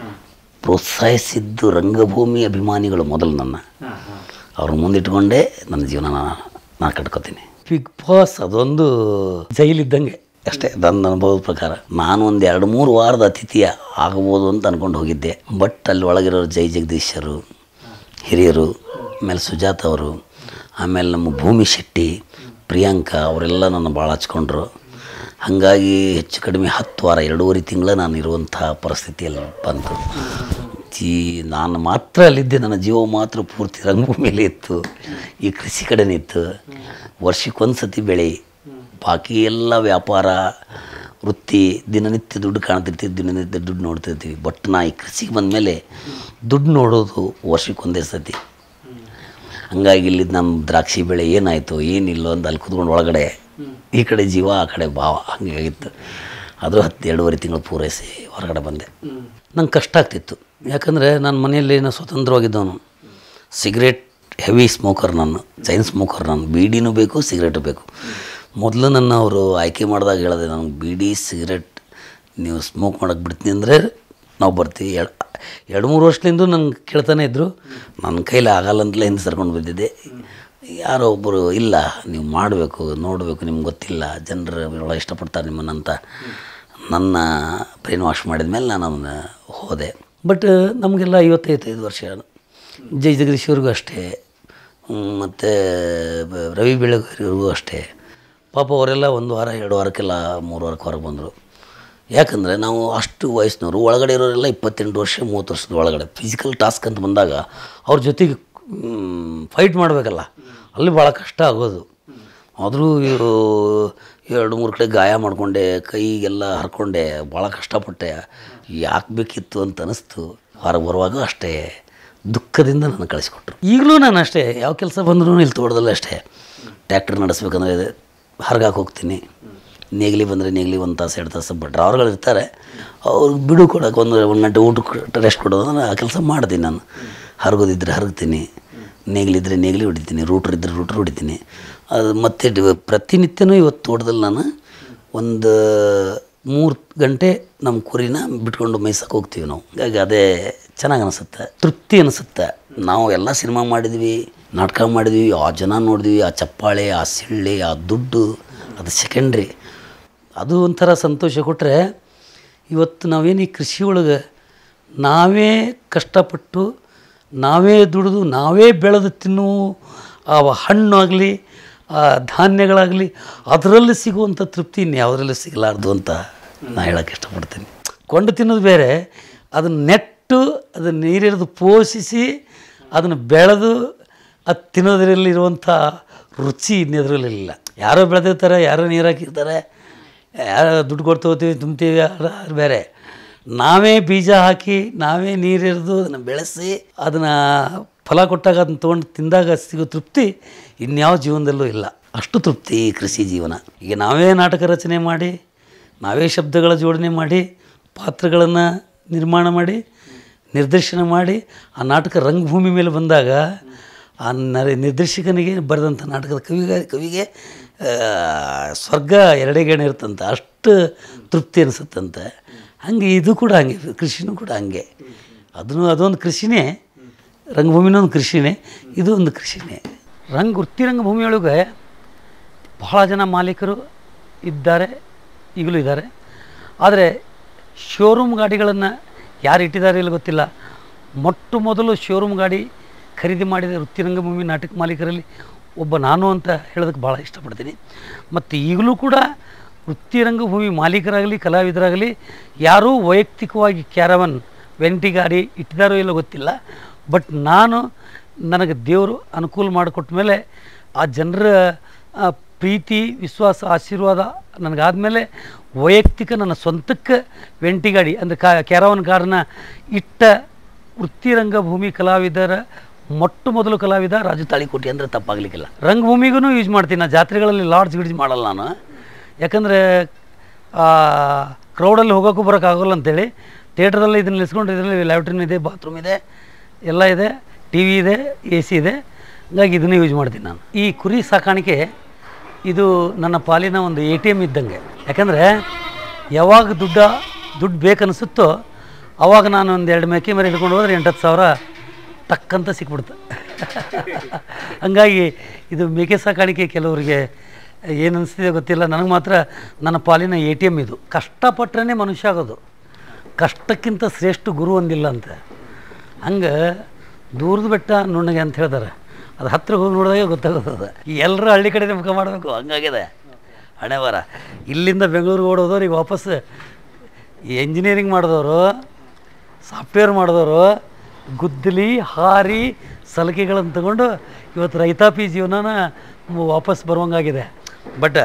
ಪ್ರೋತ್ಸಾಹಿಸಿದ್ದು ರಂಗಭೂಮಿ ಅಭಿಮಾನಿಗಳು ಮೊದಲು ನನ್ನ ಅವ್ರ ಮುಂದಿಟ್ಕೊಂಡೇ ನನ್ನ ಜೀವನ ನಾನು ಕಟ್ಕೋತೀನಿ ಬಿಗ್ ಬಾಸ್ ಅದೊಂದು ಜೈಲಿದ್ದಂಗೆ ಅಷ್ಟೇ ನನ್ನ ಅನುಭವದ ಪ್ರಕಾರ ನಾನು ಒಂದು ಎರಡು ಮೂರು ವಾರದ ಅತಿಥಿಯ ಆಗ್ಬೋದು ಅಂತ ಅಂದ್ಕೊಂಡು ಹೋಗಿದ್ದೆ ಬಟ್ ಅಲ್ಲಿ ಒಳಗಿರೋರು ಜೈ ಜಗದೀಶರು ಹಿರಿಯರು ಆಮೇಲೆ ಸುಜಾತ ಅವರು ಆಮೇಲೆ ನಮ್ಮ ಭೂಮಿ ಶೆಟ್ಟಿ ಪ್ರಿಯಾಂಕಾ ಅವರೆಲ್ಲ ನನ್ನ ಭಾಳ ಹಚ್ಕೊಂಡ್ರು ಹಾಗಾಗಿ ಹೆಚ್ಚು ಕಡಿಮೆ ಹತ್ತು ವಾರ ಎರಡೂವರೆ ತಿಂಗಳ ನಾನು ಇರುವಂಥ ಪರಿಸ್ಥಿತಿಯಲ್ಲಿ ಬಂತು ಜೀ ನಾನು ಮಾತ್ರ ಅಲ್ಲಿದ್ದೆ ನನ್ನ ಜೀವ ಮಾತ್ರ ಪೂರ್ತಿ ರಂಗಭೂಮಿಯಲ್ಲಿ ಇತ್ತು ಈ ಕೃಷಿ ಕಡೆನೇ ಇತ್ತು ವರ್ಷಕ್ಕೊಂದು ಸತಿ ಬೆಳೆ ಬಾಕಿ ಎಲ್ಲ ವ್ಯಾಪಾರ ವೃತ್ತಿ ದಿನನಿತ್ಯ ದುಡ್ಡು ಕಾಣ್ತಿರ್ತೀವಿ ದಿನನಿತ್ಯ ದುಡ್ಡು ನೋಡ್ತಿರ್ತೀವಿ ಬಟ್ ನಾ ಈ ಕೃಷಿಗೆ ಬಂದಮೇಲೆ ದುಡ್ಡು ನೋಡೋದು ವರ್ಷಕ್ಕೊಂದೇ ಸತಿ ಹಂಗಾಗಿ ಇಲ್ಲಿ ನಮ್ಮ ದ್ರಾಕ್ಷಿ ಬೆಳೆ ಏನಾಯಿತು ಏನಿಲ್ಲ ಅಂತ ಅಲ್ಲಿ ಕುತ್ಕೊಂಡು ಒಳಗಡೆ ಈ ಕಡೆ ಜೀವ ಆ ಕಡೆ ಭಾವ ಹಂಗಾಗಿತ್ತು ಅದು ಹತ್ತು ಎರಡೂವರೆ ತಿಂಗಳು ಪೂರೈಸಿ ಹೊರಗಡೆ ಬಂದೆ ನಂಗೆ ಕಷ್ಟ ಆಗ್ತಿತ್ತು ಯಾಕಂದರೆ ನಾನು ಮನೆಯಲ್ಲಿ ನಾನು ಸ್ವತಂತ್ರವಾಗಿದ್ದವನು ಸಿಗರೇಟ್ ಹೆವಿ ಸ್ಮೋಕರ್ ನಾನು ಚೈನ್ ಸ್ಮೋಕರ್ ನಾನು ಬೀಡಿನೂ ಬೇಕು ಸಿಗರೇಟು ಬೇಕು ಮೊದಲು ನನ್ನ ಅವರು ಆಯ್ಕೆ ಮಾಡಿದಾಗ ಹೇಳಿದೆ ನನಗೆ ಬೀಡಿ ಸಿಗರೇಟ್ ನೀವು ಸ್ಮೋಕ್ ಮಾಡೋಕ್ಕೆ ಬಿಡ್ತೀನಿ ಅಂದರೆ ನಾವು ಬರ್ತೀವಿ ಎರಡು ಎರಡು ಮೂರು ವರ್ಷದಿಂದ ನಂಗೆ ಕೇಳ್ತಾನೆ ಇದ್ದರು ನನ್ನ ಕೈಲಿ ಆಗಲ್ಲ ಅಂತಲೇ ಹಿಂದೆ ಸರ್ಕೊಂಡು ಬಂದಿದ್ದೆ ಯಾರೋ ಒಬ್ಬರು ಇಲ್ಲ ನೀವು ಮಾಡಬೇಕು ನೋಡಬೇಕು ನಿಮ್ಗೆ ಗೊತ್ತಿಲ್ಲ ಜನರು ಭಾಳ ಇಷ್ಟಪಡ್ತಾರೆ ನಿಮ್ಮನ್ನಂತ ನನ್ನ ಬ್ರೈನ್ ವಾಶ್ ಮಾಡಿದ ಮೇಲೆ ನಾನು ಅದನ್ನು ಹೋದೆ ಬಟ್ ನಮಗೆಲ್ಲ ಐವತ್ತೈವತ್ತೈದು ವರ್ಷ ಜೈ ಜಗದೀಶ್ವರಿಗೂ ಅಷ್ಟೇ ಮತ್ತು ರವಿ ಬೆಳಗರಿಗೂ ಅಷ್ಟೇ ಪಾಪ ಅವರೆಲ್ಲ ಒಂದು ವಾರ ಎರಡು ವಾರಕ್ಕೆಲ್ಲ ಮೂರು ವಾರಕ್ಕೆ ಹೊರಗೆ ಬಂದರು ಯಾಕಂದರೆ ನಾವು ಅಷ್ಟು ವಯಸ್ಸಿನವರು ಒಳಗಡೆ ಇರೋರೆಲ್ಲ ಇಪ್ಪತ್ತೆಂಟು ವರ್ಷ ಮೂವತ್ತು ವರ್ಷದ ಒಳಗಡೆ ಫಿಸಿಕಲ್ ಟಾಸ್ಕ್ ಅಂತ ಬಂದಾಗ ಅವ್ರ ಜೊತೆಗೆ ಫೈಟ್ ಮಾಡಬೇಕಲ್ಲ ಅಲ್ಲಿ ಭಾಳ ಕಷ್ಟ ಆಗೋದು ಆದರೂ ಇವರು ಎರಡು ಮೂರು ಕಡೆ ಗಾಯ ಮಾಡಿಕೊಂಡೆ ಕೈಗೆಲ್ಲ ಹರ್ಕೊಂಡೆ ಭಾಳ ಕಷ್ಟಪಟ್ಟೆ ಯಾಕೆ ಬೇಕಿತ್ತು ಅಂತ ಅನಿಸ್ತು ಹೊರಗೆ ಬರುವಾಗ ಅಷ್ಟೇ ದುಃಖದಿಂದ ನನ್ನ ಕಳಿಸ್ಕೊಟ್ರು ಈಗಲೂ ನಾನು ಅಷ್ಟೇ ಯಾವ ಕೆಲಸ ಬಂದರೂ ಇಲ್ಲಿ ತೋಟದಲ್ಲೇ ಅಷ್ಟೇ ಟ್ಯಾಕ್ಟರ್ ನಡೆಸ್ಬೇಕಂದ್ರೆ ಹರ್ಗಾಕ್ ಹೋಗ್ತೀನಿ ನೇಗಿಲಿ ಬಂದರೆ ನೇಗಿಲಿ ಒಂದು ತಾಸು ಎರಡು ತಾಸು ಬಟ್ ಡ್ರೈವರ್ಗಳು ಇರ್ತಾರೆ ಅವ್ರಿಗೆ ಬಿಡು ಕೊಡೋಕೆ ಒಂದು ಒಂದು ಗಂಟೆ ಊಟಕ್ಕೆ ರೆಸ್ಟ್ ಕೊಡೋದು ನಾನು ಆ ಕೆಲಸ ಮಾಡ್ತೀನಿ ನಾನು ಹರಗೋದಿದ್ರೆ ಹರಗ್ತೀನಿ ನೇಗಿಲಿದ್ರೆ ನೇಗಿಲಿ ಹೊಡಿತೀನಿ ರೂಟ್ರ್ ಇದ್ದರೆ ರೂಟ್ರ್ ಹೊಡಿತೀನಿ ಅದು ಮತ್ತೆ ಡಿ- ಪ್ರತಿನಿತ್ಯನೂ ಇವತ್ತು ತೋಟದಲ್ಲಿ ನಾನು ಒಂದು ಮೂರು ಗಂಟೆ ನಮ್ಮ ಕುರಿನ ಬಿಟ್ಕೊಂಡು ಮೇಯ್ಸಕ್ಕೆ ಹೋಗ್ತೀವಿ ನಾವು ಹಾಗಾಗಿ ಅದೇ ಚೆನ್ನಾಗಿ ಅನಿಸುತ್ತೆ ತೃಪ್ತಿ ಅನಿಸುತ್ತೆ ನಾವು ಎಲ್ಲ ಸಿನಿಮಾ ಮಾಡಿದ್ವಿ ನಾಟಕ ಮಾಡಿದ್ವಿ ಆ ಜನ ನೋಡಿದ್ವಿ ಆ ಚಪ್ಪಾಳೆ ಆ ಸಿಳ್ಳೆ ಆ ದುಡ್ಡು ಅದು ಸೆಕೆಂಡ್ರಿ ಅದು ಒಂಥರ ಸಂತೋಷ ಕೊಟ್ಟರೆ ಇವತ್ತು ನಾವೇನು ಈ ಕೃಷಿ ಒಳಗೆ ನಾವೇ ಕಷ್ಟಪಟ್ಟು ನಾವೇ ದುಡಿದು ನಾವೇ ಬೆಳೆದು ತಿನ್ನುವ ಆ ಹಣ್ಣು ಆಗಲಿ ಆ ಧಾನ್ಯಗಳಾಗಲಿ ಅದರಲ್ಲಿ ಸಿಗುವಂಥ ತೃಪ್ತಿ ಇನ್ಯಾವುದರಲ್ಲಿ ಸಿಗಲಾರ್ದು ಅಂತ ನಾ ಹೇಳೋಕ್ಕೆ ಇಷ್ಟಪಡ್ತೀನಿ ಕೊಂಡು ತಿನ್ನೋದು ಬೇರೆ ಅದನ್ನು ನೆಟ್ಟು ಅದನ್ನು ನೀರಿಡಿದು ಪೋಷಿಸಿ ಅದನ್ನು ಬೆಳೆದು ಅದು ತಿನ್ನೋದ್ರಲ್ಲಿರುವಂಥ ರುಚಿ ಇನ್ನೆದರಲ್ಲಿಲ್ಲ ಯಾರೋ ಬೆಳೆದಿರ್ತಾರೆ ಯಾರೋ ನೀರು ಹಾಕಿರ್ತಾರೆ ಯಾರೋ ದುಡ್ಡು ಕೊಟ್ಟು ಹೋಗ್ತೀವಿ ತುಂಬ್ತೀವಿ ಅದು ಅದು ಬೇರೆ ನಾವೇ ಬೀಜ ಹಾಕಿ ನಾವೇ ನೀರೆರೆದು ಅದನ್ನು ಬೆಳೆಸಿ ಅದನ್ನು ಫಲ ಕೊಟ್ಟಾಗ ಅದನ್ನ ತೊಗೊಂಡು ತಿಂದಾಗ ಸಿಗೋ ತೃಪ್ತಿ ಇನ್ಯಾವ ಜೀವನದಲ್ಲೂ ಇಲ್ಲ ಅಷ್ಟು ತೃಪ್ತಿ ಈ ಕೃಷಿ ಜೀವನ ಈಗ ನಾವೇ ನಾಟಕ ರಚನೆ ಮಾಡಿ ನಾವೇ ಶಬ್ದಗಳ ಜೋಡಣೆ ಮಾಡಿ ಪಾತ್ರಗಳನ್ನು ನಿರ್ಮಾಣ ಮಾಡಿ ನಿರ್ದೇಶನ ಮಾಡಿ ಆ ನಾಟಕ ರಂಗಭೂಮಿ ಮೇಲೆ ಬಂದಾಗ ಆ ನರ ನಿರ್ದೇಶಕನಿಗೆ ಬರೆದಂಥ ನಾಟಕದ ಕವಿಗೆ ಕವಿಗೆ ಆ, ಸ್ವರ್ಗ ಎರಡೇ ಗೇಣೆ ಇರ್ತಂತೆ ಅಷ್ಟು ತೃಪ್ತಿ ಅನಿಸುತ್ತಂತೆ ಹಂಗೆ ಇದು ಕೂಡ ಹಂಗೆ ಕೃಷಿನೂ ಕೂಡ ಹಂಗೆ ಅದನ್ನು ಅದೊಂದು ಕೃಷಿನೇ ರಂಗಭೂಮಿನೂ ಒಂದು ಕೃಷಿನೇ ಇದು ಒಂದು ಕೃಷಿನೇ ರಂಗ ವೃತ್ತಿ ರಂಗಭೂಮಿಯೊಳಗೆ ಬಹಳ ಜನ ಮಾಲೀಕರು ಇದ್ದಾರೆ ಈಗಲೂ ಇದ್ದಾರೆ ಆದರೆ ಶೋರೂಮ್ ಗಾಡಿಗಳನ್ನು ಯಾರು ಇಟ್ಟಿದ್ದಾರೆ ಇಲ್ಲ ಗೊತ್ತಿಲ್ಲ ಮೊಟ್ಟ ಮೊದಲು ಶೋರೂಮ್ ಗಾಡಿ ಖರೀದಿ ಮಾಡಿದ ವೃತ್ತಿರಂಗಭೂಮಿ ನಾಟಕ ಮಾಲೀಕರಲ್ಲಿ ಒಬ್ಬ ನಾನು ಅಂತ ಹೇಳೋದಕ್ಕೆ ಭಾಳ ಇಷ್ಟಪಡ್ತೀನಿ ಮತ್ತು ಈಗಲೂ ಕೂಡ ವೃತ್ತಿರಂಗಭೂಮಿ ಮಾಲೀಕರಾಗಲಿ ಕಲಾವಿದರಾಗಲಿ ಯಾರೂ ವೈಯಕ್ತಿಕವಾಗಿ ಕ್ಯಾರವನ್ ವೆಂಟಿ ಗಾಡಿ ಇಟ್ಟಿದ್ದಾರೋ ಇಲ್ಲೋ ಗೊತ್ತಿಲ್ಲ ಬಟ್ ನಾನು ನನಗೆ ದೇವರು ಅನುಕೂಲ ಮಾಡಿಕೊಟ್ಟ ಮೇಲೆ ಆ ಜನರ ಆ, ಪ್ರೀತಿ ವಿಶ್ವಾಸ ಆಶೀರ್ವಾದ ನನಗಾದಮೇಲೆ ವೈಯಕ್ತಿಕ ನನ್ನ ಸ್ವಂತಕ್ಕೆ ವೆಂಟಿ ಗಾಡಿ ಅಂದರೆ ಕಾ ಕ್ಯಾರವನ್ ಕಾರನ್ನ ಇಟ್ಟ ವೃತ್ತಿರಂಗಭೂಮಿ ಕಲಾವಿದರ ಮೊಟ್ಟ ಮೊದಲು ಕಲಾವಿದ ರಾಜು ತಾಳಿಕೋಟಿ ಅಂದರೆ ತಪ್ಪಾಗಲಿಕ್ಕಿಲ್ಲ ರಂಗಭೂಮಿಗೂ ಯೂಸ್ ಮಾಡ್ತೀನಿ ನಾನು ಜಾತ್ರೆಗಳಲ್ಲಿ ಲಾಡ್ಜ್ ಗಿಡ್ಜ್ ಮಾಡಲ್ಲ ನಾನು ಯಾಕಂದರೆ ಕ್ರೌಡಲ್ಲಿ ಹೋಗೋಕ್ಕೂ ಬರೋಕ್ಕಾಗಲ್ಲ ಅಂತೇಳಿ ಥಿಯೇಟ್ರಲ್ಲಿ ಇದನ್ನು ನಿಲ್ಸ್ಕೊಂಡು ಇದರಲ್ಲಿ ಲ್ಯಾಟ್ರಿನ್ ಇದೆ ಬಾತ್ರೂಮ್ ಇದೆ ಎಲ್ಲ ಇದೆ ಟಿ ವಿ ಇದೆ ಎ ಸಿ ಇದೆ ಹಂಗಾಗಿ ಇದನ್ನೇ ಯೂಸ್ ಮಾಡ್ತೀನಿ ನಾನು ಈ ಕುರಿ ಸಾಕಾಣಿಕೆ ಇದು ನನ್ನ ಪಾಲಿನ ಒಂದು ಎ ಟಿ ಎಮ್ ಇದ್ದಂಗೆ ಯಾಕಂದರೆ ಯಾವಾಗ ದುಡ್ಡ ದುಡ್ಡು ಬೇಕನ್ನಿಸುತ್ತೋ ಅವಾಗ ನಾನು ಒಂದು ಎರಡು ಮೇಕೆ ಮರಿ ಹಿಡ್ಕೊಂಡು ಹೋದ್ರೆ ಎಂಟತ್ತು ಸಾವಿರ ಟಕ್ಕಂತ ಸಿಕ್ಬಿಡ್ತು ಹಂಗಾಗಿ ಇದು ಮೇಕೆ ಸಾಕಾಣಿಕೆ ಕೆಲವರಿಗೆ ಏನು ಅನಿಸ್ತಿದೆ ಗೊತ್ತಿಲ್ಲ ನನಗೆ ಮಾತ್ರ ನನ್ನ ಪಾಲಿನ ಎ ಟಿ ಎಮ್ ಇದು ಕಷ್ಟಪಟ್ಟರೆ ಮನುಷ್ಯ ಆಗೋದು ಕಷ್ಟಕ್ಕಿಂತ ಶ್ರೇಷ್ಠ ಗುರು ಒಂದಿಲ್ಲ ಅಂತ ಹಂಗೆ ದೂರದ ಬೆಟ್ಟ ನುಣ್ಣಗೆ ಅಂತ ಹೇಳ್ತಾರೆ ಅದು ಹತ್ರ ಹೋಗಿ ನೋಡಿದಾಗ ಗೊತ್ತಾಗೋದು ಎಲ್ಲರೂ ಹಳ್ಳಿ ಕಡೆ ಮುಖ ಮಾಡಬೇಕು ಹಂಗಾಗಿದೆ ಹಣೆ ಬರ ಇಲ್ಲಿಂದ ಬೆಂಗಳೂರಿಗೆ ಓಡೋದವ್ರು ಈಗ ವಾಪಸ್ ಎಂಜಿನಿಯರಿಂಗ್ ಮಾಡಿದವರು ಸಾಫ್ಟ್ವೇರ್ ಮಾಡಿದವರು ಗುದ್ದಲಿ ಹಾರಿ ಸಲಿಕೆಗಳನ್ನು ತಗೊಂಡು ಇವತ್ತು ರೈತಾಪಿ ಜೀವನನ ಮು- ವಾಪಸ್ ಬರುವಂಗಾಗಿದೆ ಬಟ್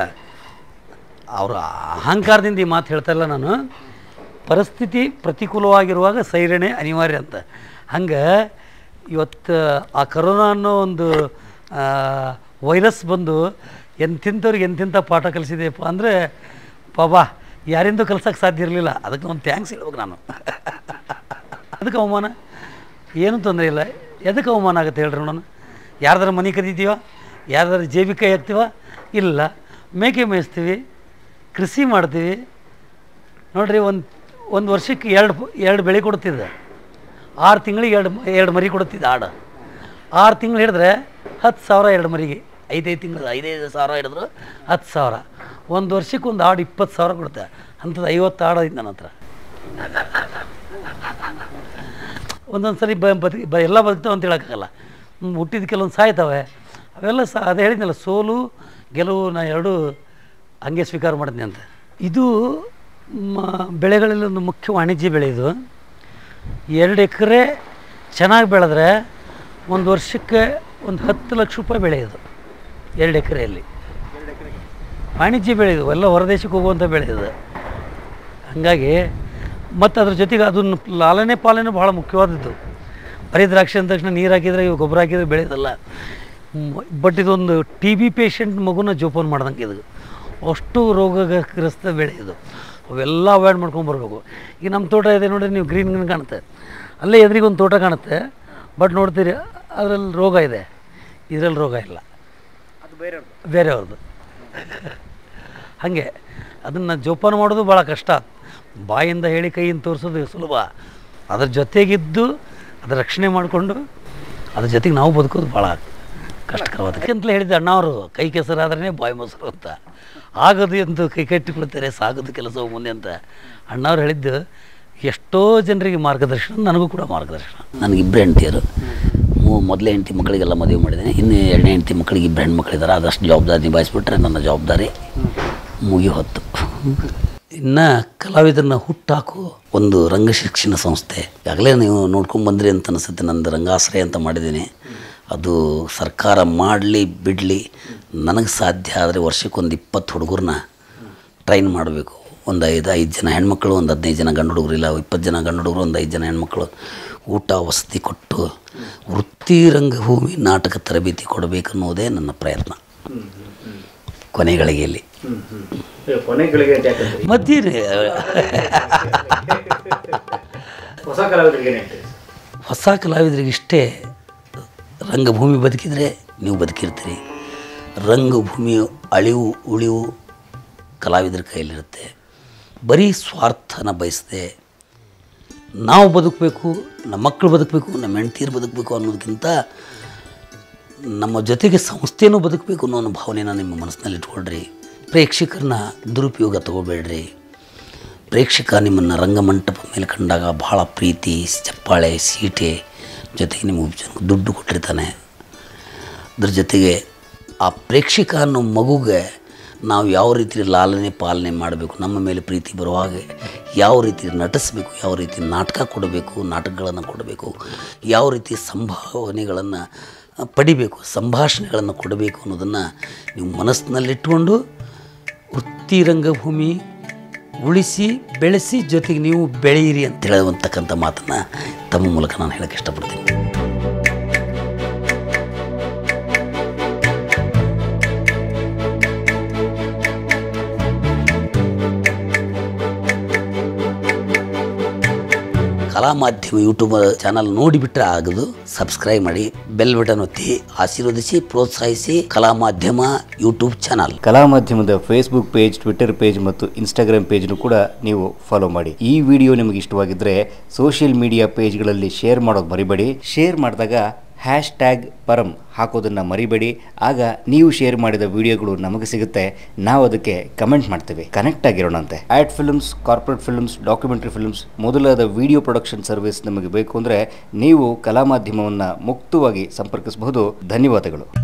ಅವರ ಅಹಂಕಾರದಿಂದ ಈ ಮಾತು ಹೇಳ್ತಾ ಇಲ್ಲ ನಾನು ಪರಿಸ್ಥಿತಿ ಪ್ರತಿಕೂಲವಾಗಿರುವಾಗ ಸೈರಣೆ ಅನಿವಾರ್ಯ ಅಂತ ಹಂಗೆ ಇವತ್ತು ಆ ಕರೋನಾ ಅನ್ನೋ ಒಂದು ಆ, ವೈರಸ್ ಬಂದು ಎಂತಿಂಥವ್ರಿಗೆ ಎಂತಿಂಥ ಪಾಠ ಕಲಿಸಿದೆಯಪ್ಪ ಅಂದರೆ ಪಾಬಾ ಯಾರಿಂದೂ ಕಲ್ಸೋಕ್ಕೆ ಸಾಧ್ಯ ಇರಲಿಲ್ಲ ಅದಕ್ಕೆ ಒಂದು ಥ್ಯಾಂಕ್ಸ್ ಹೇಳ್ಬೇಕು ನಾನು ಅದಕ್ಕೆ ಅವಮಾನ ಏನೂ ತೊಂದರೆ ಇಲ್ಲ ಎದಕ್ಕೆ ಅವಮಾನ ಆಗುತ್ತೆ ಹೇಳ್ರಿ ನೋಡೋಣ ಯಾರ್ದಾರ ಮನೆ ಕದೀತೀವ ಯಾರ್ದಾರ ಜೇಬಿ ಕೈ ಹಾಕ್ತೀವ ಇಲ್ಲ ಮೇಕೆ ಮೇಯಿಸ್ತೀವಿ ಕೃಷಿ ಮಾಡ್ತೀವಿ ನೋಡ್ರಿ ಒಂದು ಒಂದು ವರ್ಷಕ್ಕೆ ಎರಡು ಎರಡು ಬೆಳೆ ಕೊಡ್ತಿದ್ದೆ ಆರು ತಿಂಗಳಿಗೆ ಎರಡು ಎರಡು ಮರಿ ಕೊಡ್ತಿದ್ದೆ ಆಡು ಆರು ತಿಂಗಳು ಹಿಡಿದ್ರೆ ಹತ್ತು ಸಾವಿರ ಎರಡು ಮರಿಗೆ ಐದೈದು ತಿಂಗಳು ಐದೈದು ಸಾವಿರ ಹಿಡಿದ್ರು ಹತ್ತು ಸಾವಿರ ಒಂದು ವರ್ಷಕ್ಕೆ ಒಂದು ಆಡು ಇಪ್ಪತ್ತು ಸಾವಿರ ಕೊಡುತ್ತೆ ಅಂಥದ್ದು ಐವತ್ತು ಆಡು ಐತೆ ನನ್ನ ಹತ್ರ ಒಂದೊಂದು ಸರಿ ಬ ಬದುಕಿ ಬ ಎಲ್ಲ ಬದುಕ್ತಾವೆ ಅಂತ ಹೇಳೋಕ್ಕಾಗಲ್ಲ ಹ್ಮ್, ಹುಟ್ಟಿದ ಕೆಲವೊಂದು ಸಾಯ್ತವೆ ಅವೆಲ್ಲ ಸಹ ಅದು ಹೇಳಿದ್ನಲ್ಲ ಸೋಲು ಗೆಲುವು ನಾ ಎರಡೂ ಹಂಗೆ ಸ್ವೀಕಾರ ಮಾಡಿದ್ನಿ ಅಂತ ಇದು ಮ- ಬೆಳೆಗಳಲ್ಲಿ ಒಂದು ಮುಖ್ಯ ವಾಣಿಜ್ಯ ಬೆಳೆ ಇದು ಎರಡು ಎಕರೆ ಚೆನ್ನಾಗಿ ಬೆಳೆದ್ರೆ ಒಂದು ವರ್ಷಕ್ಕೆ ಒಂದು ಹತ್ತು ಲಕ್ಷ ರೂಪಾಯಿ ಬೆಳೆ ಇದು ಎರಡು ಎಕರೆಯಲ್ಲಿ ವಾಣಿಜ್ಯ ಬೆಳೆ ಇದು ಎಲ್ಲ ಹೊರದೇಶಕ್ಕೆ ಹೋಗುವಂಥ ಬೆಳೆ ಇದು ಹಾಗಾಗಿ ಮತ್ತು ಅದ್ರ ಜೊತೆಗೆ ಅದನ್ನು ಲಾಲನೆ ಪಾಲನೆ ಭಾಳ ಮುಖ್ಯವಾದದ್ದು ಬರೀ ದ್ರಾಕ್ಷಿ ಅಂದ ತಕ್ಷಣ ನೀರು ಹಾಕಿದರೆ ಇವು ಗೊಬ್ಬರ ಹಾಕಿದರೆ ಬೆಳೆಯೋದಲ್ಲ ಬಟ್ ಇದೊಂದು ಟಿ ಬಿ ಪೇಷಂಟ್ ಮಗುನ ಜೋಪಾನ ಮಾಡ್ದಂಗೆ ಇದು ಅಷ್ಟು ರೋಗಗ್ರಸ್ತ ಬೆಳೆ ಇದು ಅವೆಲ್ಲ ಅವಾಯ್ಡ್ ಮಾಡ್ಕೊಂಬರ್ಬೇಕು ಈಗ ನಮ್ಮ ತೋಟ ಇದೆ ನೋಡಿ ನೀವು ಗ್ರೀನ್ ಗ್ರೀನ್ ಕಾಣುತ್ತೆ ಅಲ್ಲೇ ಎದುರಿಗೆ ಒಂದು ತೋಟ ಕಾಣುತ್ತೆ ಬಟ್ ನೋಡ್ತೀರಿ ಅದರಲ್ಲಿ ರೋಗ ಇದೆ ಇದರಲ್ಲಿ ರೋಗ ಇಲ್ಲ ಅದು ಬೇರೆ ಬೇರೆಯವ್ರದ್ದು ಹಾಗೆ ಅದನ್ನು ಜೋಪಾನ ಮಾಡೋದು ಭಾಳ ಕಷ್ಟ ಬಾಯಿಂದ ಹೇಳಿ ಕೈಯಿಂದ ತೋರಿಸೋದು ಸುಲಭ ಅದ್ರ ಜೊತೆಗಿದ್ದು ಅದರ ರಕ್ಷಣೆ ಮಾಡಿಕೊಂಡು ಅದ್ರ ಜೊತೆಗೆ ನಾವು ಬದುಕೋದು ಭಾಳ ಕಷ್ಟಕರವಾದ ಅಂತಲೇ ಹೇಳಿದ್ದೆ ಅಣ್ಣವರು ಕೈ ಕೆಸರಾದ್ರೇ ಬಾಯಿ ಮೊಸರು ಅಂತ ಆಗೋದು ಎಂದು ಕೈ ಕಟ್ಟಿಕೊಳ್ತಾರೆ ಸಾಗೋದು ಕೆಲಸವು ಮುಂದೆ ಅಂತ ಅಣ್ಣವ್ರು ಹೇಳಿದ್ದು ಎಷ್ಟೋ ಜನರಿಗೆ ಮಾರ್ಗದರ್ಶನ ನನಗೂ ಕೂಡ ಮಾರ್ಗದರ್ಶನ ನನಗಿಬ್ಬರು ಹೆಂಡತಿಯರು ಮೂ ಮೊದಲೇ ಹೆಂಡತಿ ಮಕ್ಕಳಿಗೆಲ್ಲ ಮದುವೆ ಮಾಡಿದ್ದೀನಿ ಇನ್ನು ಎರಡನೇ ಹೆಂಡತಿ ಮಕ್ಕಳಿಗೆ ಇಬ್ಬರು ಹೆಣ್ಮಕ್ಳಿದ್ದಾರೆ ಅದಷ್ಟು ಜವಾಬ್ದಾರಿ ನಿಭಾಯಿಸ್ಬಿಟ್ರೆ ನನ್ನ ಜವಾಬ್ದಾರಿ ಮುಗಿ ಹೊತ್ತು ಇನ್ನು ಕಲಾವಿದರನ್ನ ಹುಟ್ಟಾಕು ಒಂದು ರಂಗ ಶಿಕ್ಷಣ ಸಂಸ್ಥೆ ಈಗಾಗಲೇ ನೀವು ನೋಡ್ಕೊಂಡು ಬಂದ್ರಿ ಅಂತ ಅನಿಸುತ್ತೆ ನಂದು ರಂಗಾಶ್ರಯ ಅಂತ ಮಾಡಿದ್ದೀನಿ ಅದು ಸರ್ಕಾರ ಮಾಡಲಿ ಬಿಡಲಿ ನನಗೆ ಸಾಧ್ಯ ಆದರೆ ವರ್ಷಕ್ಕೊಂದು ಇಪ್ಪತ್ತು ಹುಡುಗರನ್ನ ಟ್ರೈನ್ ಮಾಡಬೇಕು ಒಂದು ಐದು ಐದು ಜನ ಹೆಣ್ಮಕ್ಳು ಒಂದು ಹದಿನೈದು ಜನ ಗಂಡು ಹುಡುಗರು ಇಲ್ಲ ಇಪ್ಪತ್ತು ಜನ ಗಂಡು ಹುಡುಗರು ಒಂದು ಐದು ಜನ ಹೆಣ್ಮಕ್ಳು ಊಟ ವಸತಿ ಕೊಟ್ಟು ವೃತ್ತಿ ರಂಗಭೂಮಿ ನಾಟಕ ತರಬೇತಿ ಕೊಡಬೇಕನ್ನೋದೇ ನನ್ನ ಪ್ರಯತ್ನ ಕೊನೆ ಗಳಿಗೆಯಲ್ಲಿ ಕೊನೆಗಳಿಗೆ ಯಾಕಂದ್ರೆ ಮತ್ತೀರಿ ಹೊಸ ಕಲಾವಿದರಿಗೆ ಏನು ಹೇಳ್ತೀರಿ ಹೊಸ ಕಲಾವಿದರಿಗೆ ಇಷ್ಟೇ ರಂಗಭೂಮಿ ಬದುಕಿದರೆ ನೀವು ಬದುಕಿರ್ತೀರಿ ರಂಗಭೂಮಿ ಅಳಿವು ಉಳಿವು ಕಲಾವಿದರ ಕೈಯಲ್ಲಿರುತ್ತೆ ಬರೀ ಸ್ವಾರ್ಥನ ಬಯಸದೆ ನಾವು ಬದುಕಬೇಕು ನಮ್ಮ ಮಕ್ಕಳು ಬದುಕಬೇಕು ನಮ್ಮ ಹೆಂಡ್ತೀರು ಬದುಕಬೇಕು ಅನ್ನೋದಕ್ಕಿಂತ ನಮ್ಮ ಜೊತೆಗೆ ಸಂಸ್ಥೆನೂ ಬದುಕಬೇಕು ಅನ್ನೋ ಒಂದು ಭಾವನೆನ ನಿಮ್ಮ ಮನಸ್ಸಿನಲ್ಲಿ ಇಟ್ಕೊಳ್ರಿ ಪ್ರೇಕ್ಷಕರನ್ನ ದುರುಪಯೋಗ ತಗೋಬೇಡ್ರಿ ಪ್ರೇಕ್ಷಕ ನಿಮ್ಮನ್ನು ರಂಗಮಂಟಪ ಮೇಲೆ ಕಂಡಾಗ ಬಹಳ ಪ್ರೀತಿ ಚಪ್ಪಾಳೆ ಸೀಟೆ ಜೊತೆಗೆ ನಿಮಗೆ ದುಡ್ಡು ಕೊಟ್ಟಿರ್ತಾನೆ ಅದ್ರ ಜೊತೆಗೆ ಆ ಪ್ರೇಕ್ಷಕ ಅನ್ನೋ ಮಗುಗೆ ನಾವು ಯಾವ ರೀತಿ ಲಾಲನೆ ಪಾಲನೆ ಮಾಡಬೇಕು ನಮ್ಮ ಮೇಲೆ ಪ್ರೀತಿ ಬರುವ ಹಾಗೆ ಯಾವ ರೀತಿ ನಟಿಸಬೇಕು ಯಾವ ರೀತಿ ನಾಟಕ ಕೊಡಬೇಕು ನಾಟಕಗಳನ್ನು ಕೊಡಬೇಕು ಯಾವ ರೀತಿ ಸಂಭಾವನೆಗಳನ್ನು ಪಡಿಬೇಕು ಸಂಭಾಷಣೆಗಳನ್ನು ಕೊಡಬೇಕು ಅನ್ನೋದನ್ನು ನೀವು ಮನಸ್ಸಿನಲ್ಲಿಟ್ಕೊಂಡು ವೃತ್ತಿ ರಂಗಭೂಮಿ ಉಳಿಸಿ ಬೆಳೆಸಿ ಜೊತೆಗೆ ನೀವು ಬೆಳೆಯಿರಿ ಅಂತ ಹೇಳುವಂತಕ್ಕಂಥ ಮಾತನ್ನು ತಮ್ಮ ಮೂಲಕ ನಾನು ಹೇಳೋಕ್ಕೆ ಇಷ್ಟಪಡ್ತೀನಿ ಕಲಾ ಮಾಧ್ಯಮ ಯೂಟ್ಯೂಬ್ ಚಾನಲ್ ನೋಡಿಬಿಟ್ರೆ ಆಗದು ಸಬ್ಸ್ಕ್ರೈಬ್ ಮಾಡಿ ಬೆಲ್ ಬಟನ್ ಒತ್ತಿ ಆಶೀರ್ವದಿಸಿ ಪ್ರೋತ್ಸಾಹಿಸಿ ಕಲಾ ಮಾಧ್ಯಮ ಯೂಟ್ಯೂಬ್ ಚಾನಲ್ ಕಲಾ ಮಾಧ್ಯಮದ ಫೇಸ್ಬುಕ್ ಪೇಜ್ ಟ್ವಿಟರ್ ಪೇಜ್ ಮತ್ತು ಇನ್ಸ್ಟಾಗ್ರಾಮ್ ಪೇಜ್ನು ಕೂಡ ನೀವು ಫಾಲೋ ಮಾಡಿ ಈ ವಿಡಿಯೋ ನಿಮಗೆ ಇಷ್ಟವಾಗಿದ್ದರೆ ಸೋಷಿಯಲ್ ಮೀಡಿಯಾ ಪೇಜ್ಗಳಲ್ಲಿ ಶೇರ್ ಮಾಡೋದು ಮರಿಬೇಡಿ ಶೇರ್ ಮಾಡಿದಾಗ ಹ್ಯಾಶ್ ಟ್ಯಾಗ್ ಪರಂ ಹಾಕೋದನ್ನು ಮರಿಬೇಡಿ ಆಗ ನೀವು ಶೇರ್ ಮಾಡಿದ ವಿಡಿಯೋಗಳು ನಮಗೆ ಸಿಗುತ್ತೆ ನಾವು ಅದಕ್ಕೆ ಕಮೆಂಟ್ ಮಾಡ್ತೇವೆ ಕನೆಕ್ಟ್ ಆಗಿರೋಣಂತೆ ad films corporate films documentary films ಮೊದಲಾದ ವಿಡಿಯೋ ಪ್ರೊಡಕ್ಷನ್ ಸರ್ವಿಸ್ ನಮಗೆ ಬೇಕು ಅಂದರೆ ನೀವು ಕಲಾ ಮಾಧ್ಯಮವನ್ನು ಮುಕ್ತವಾಗಿ ಸಂಪರ್ಕಿಸಬಹುದು ಧನ್ಯವಾದಗಳು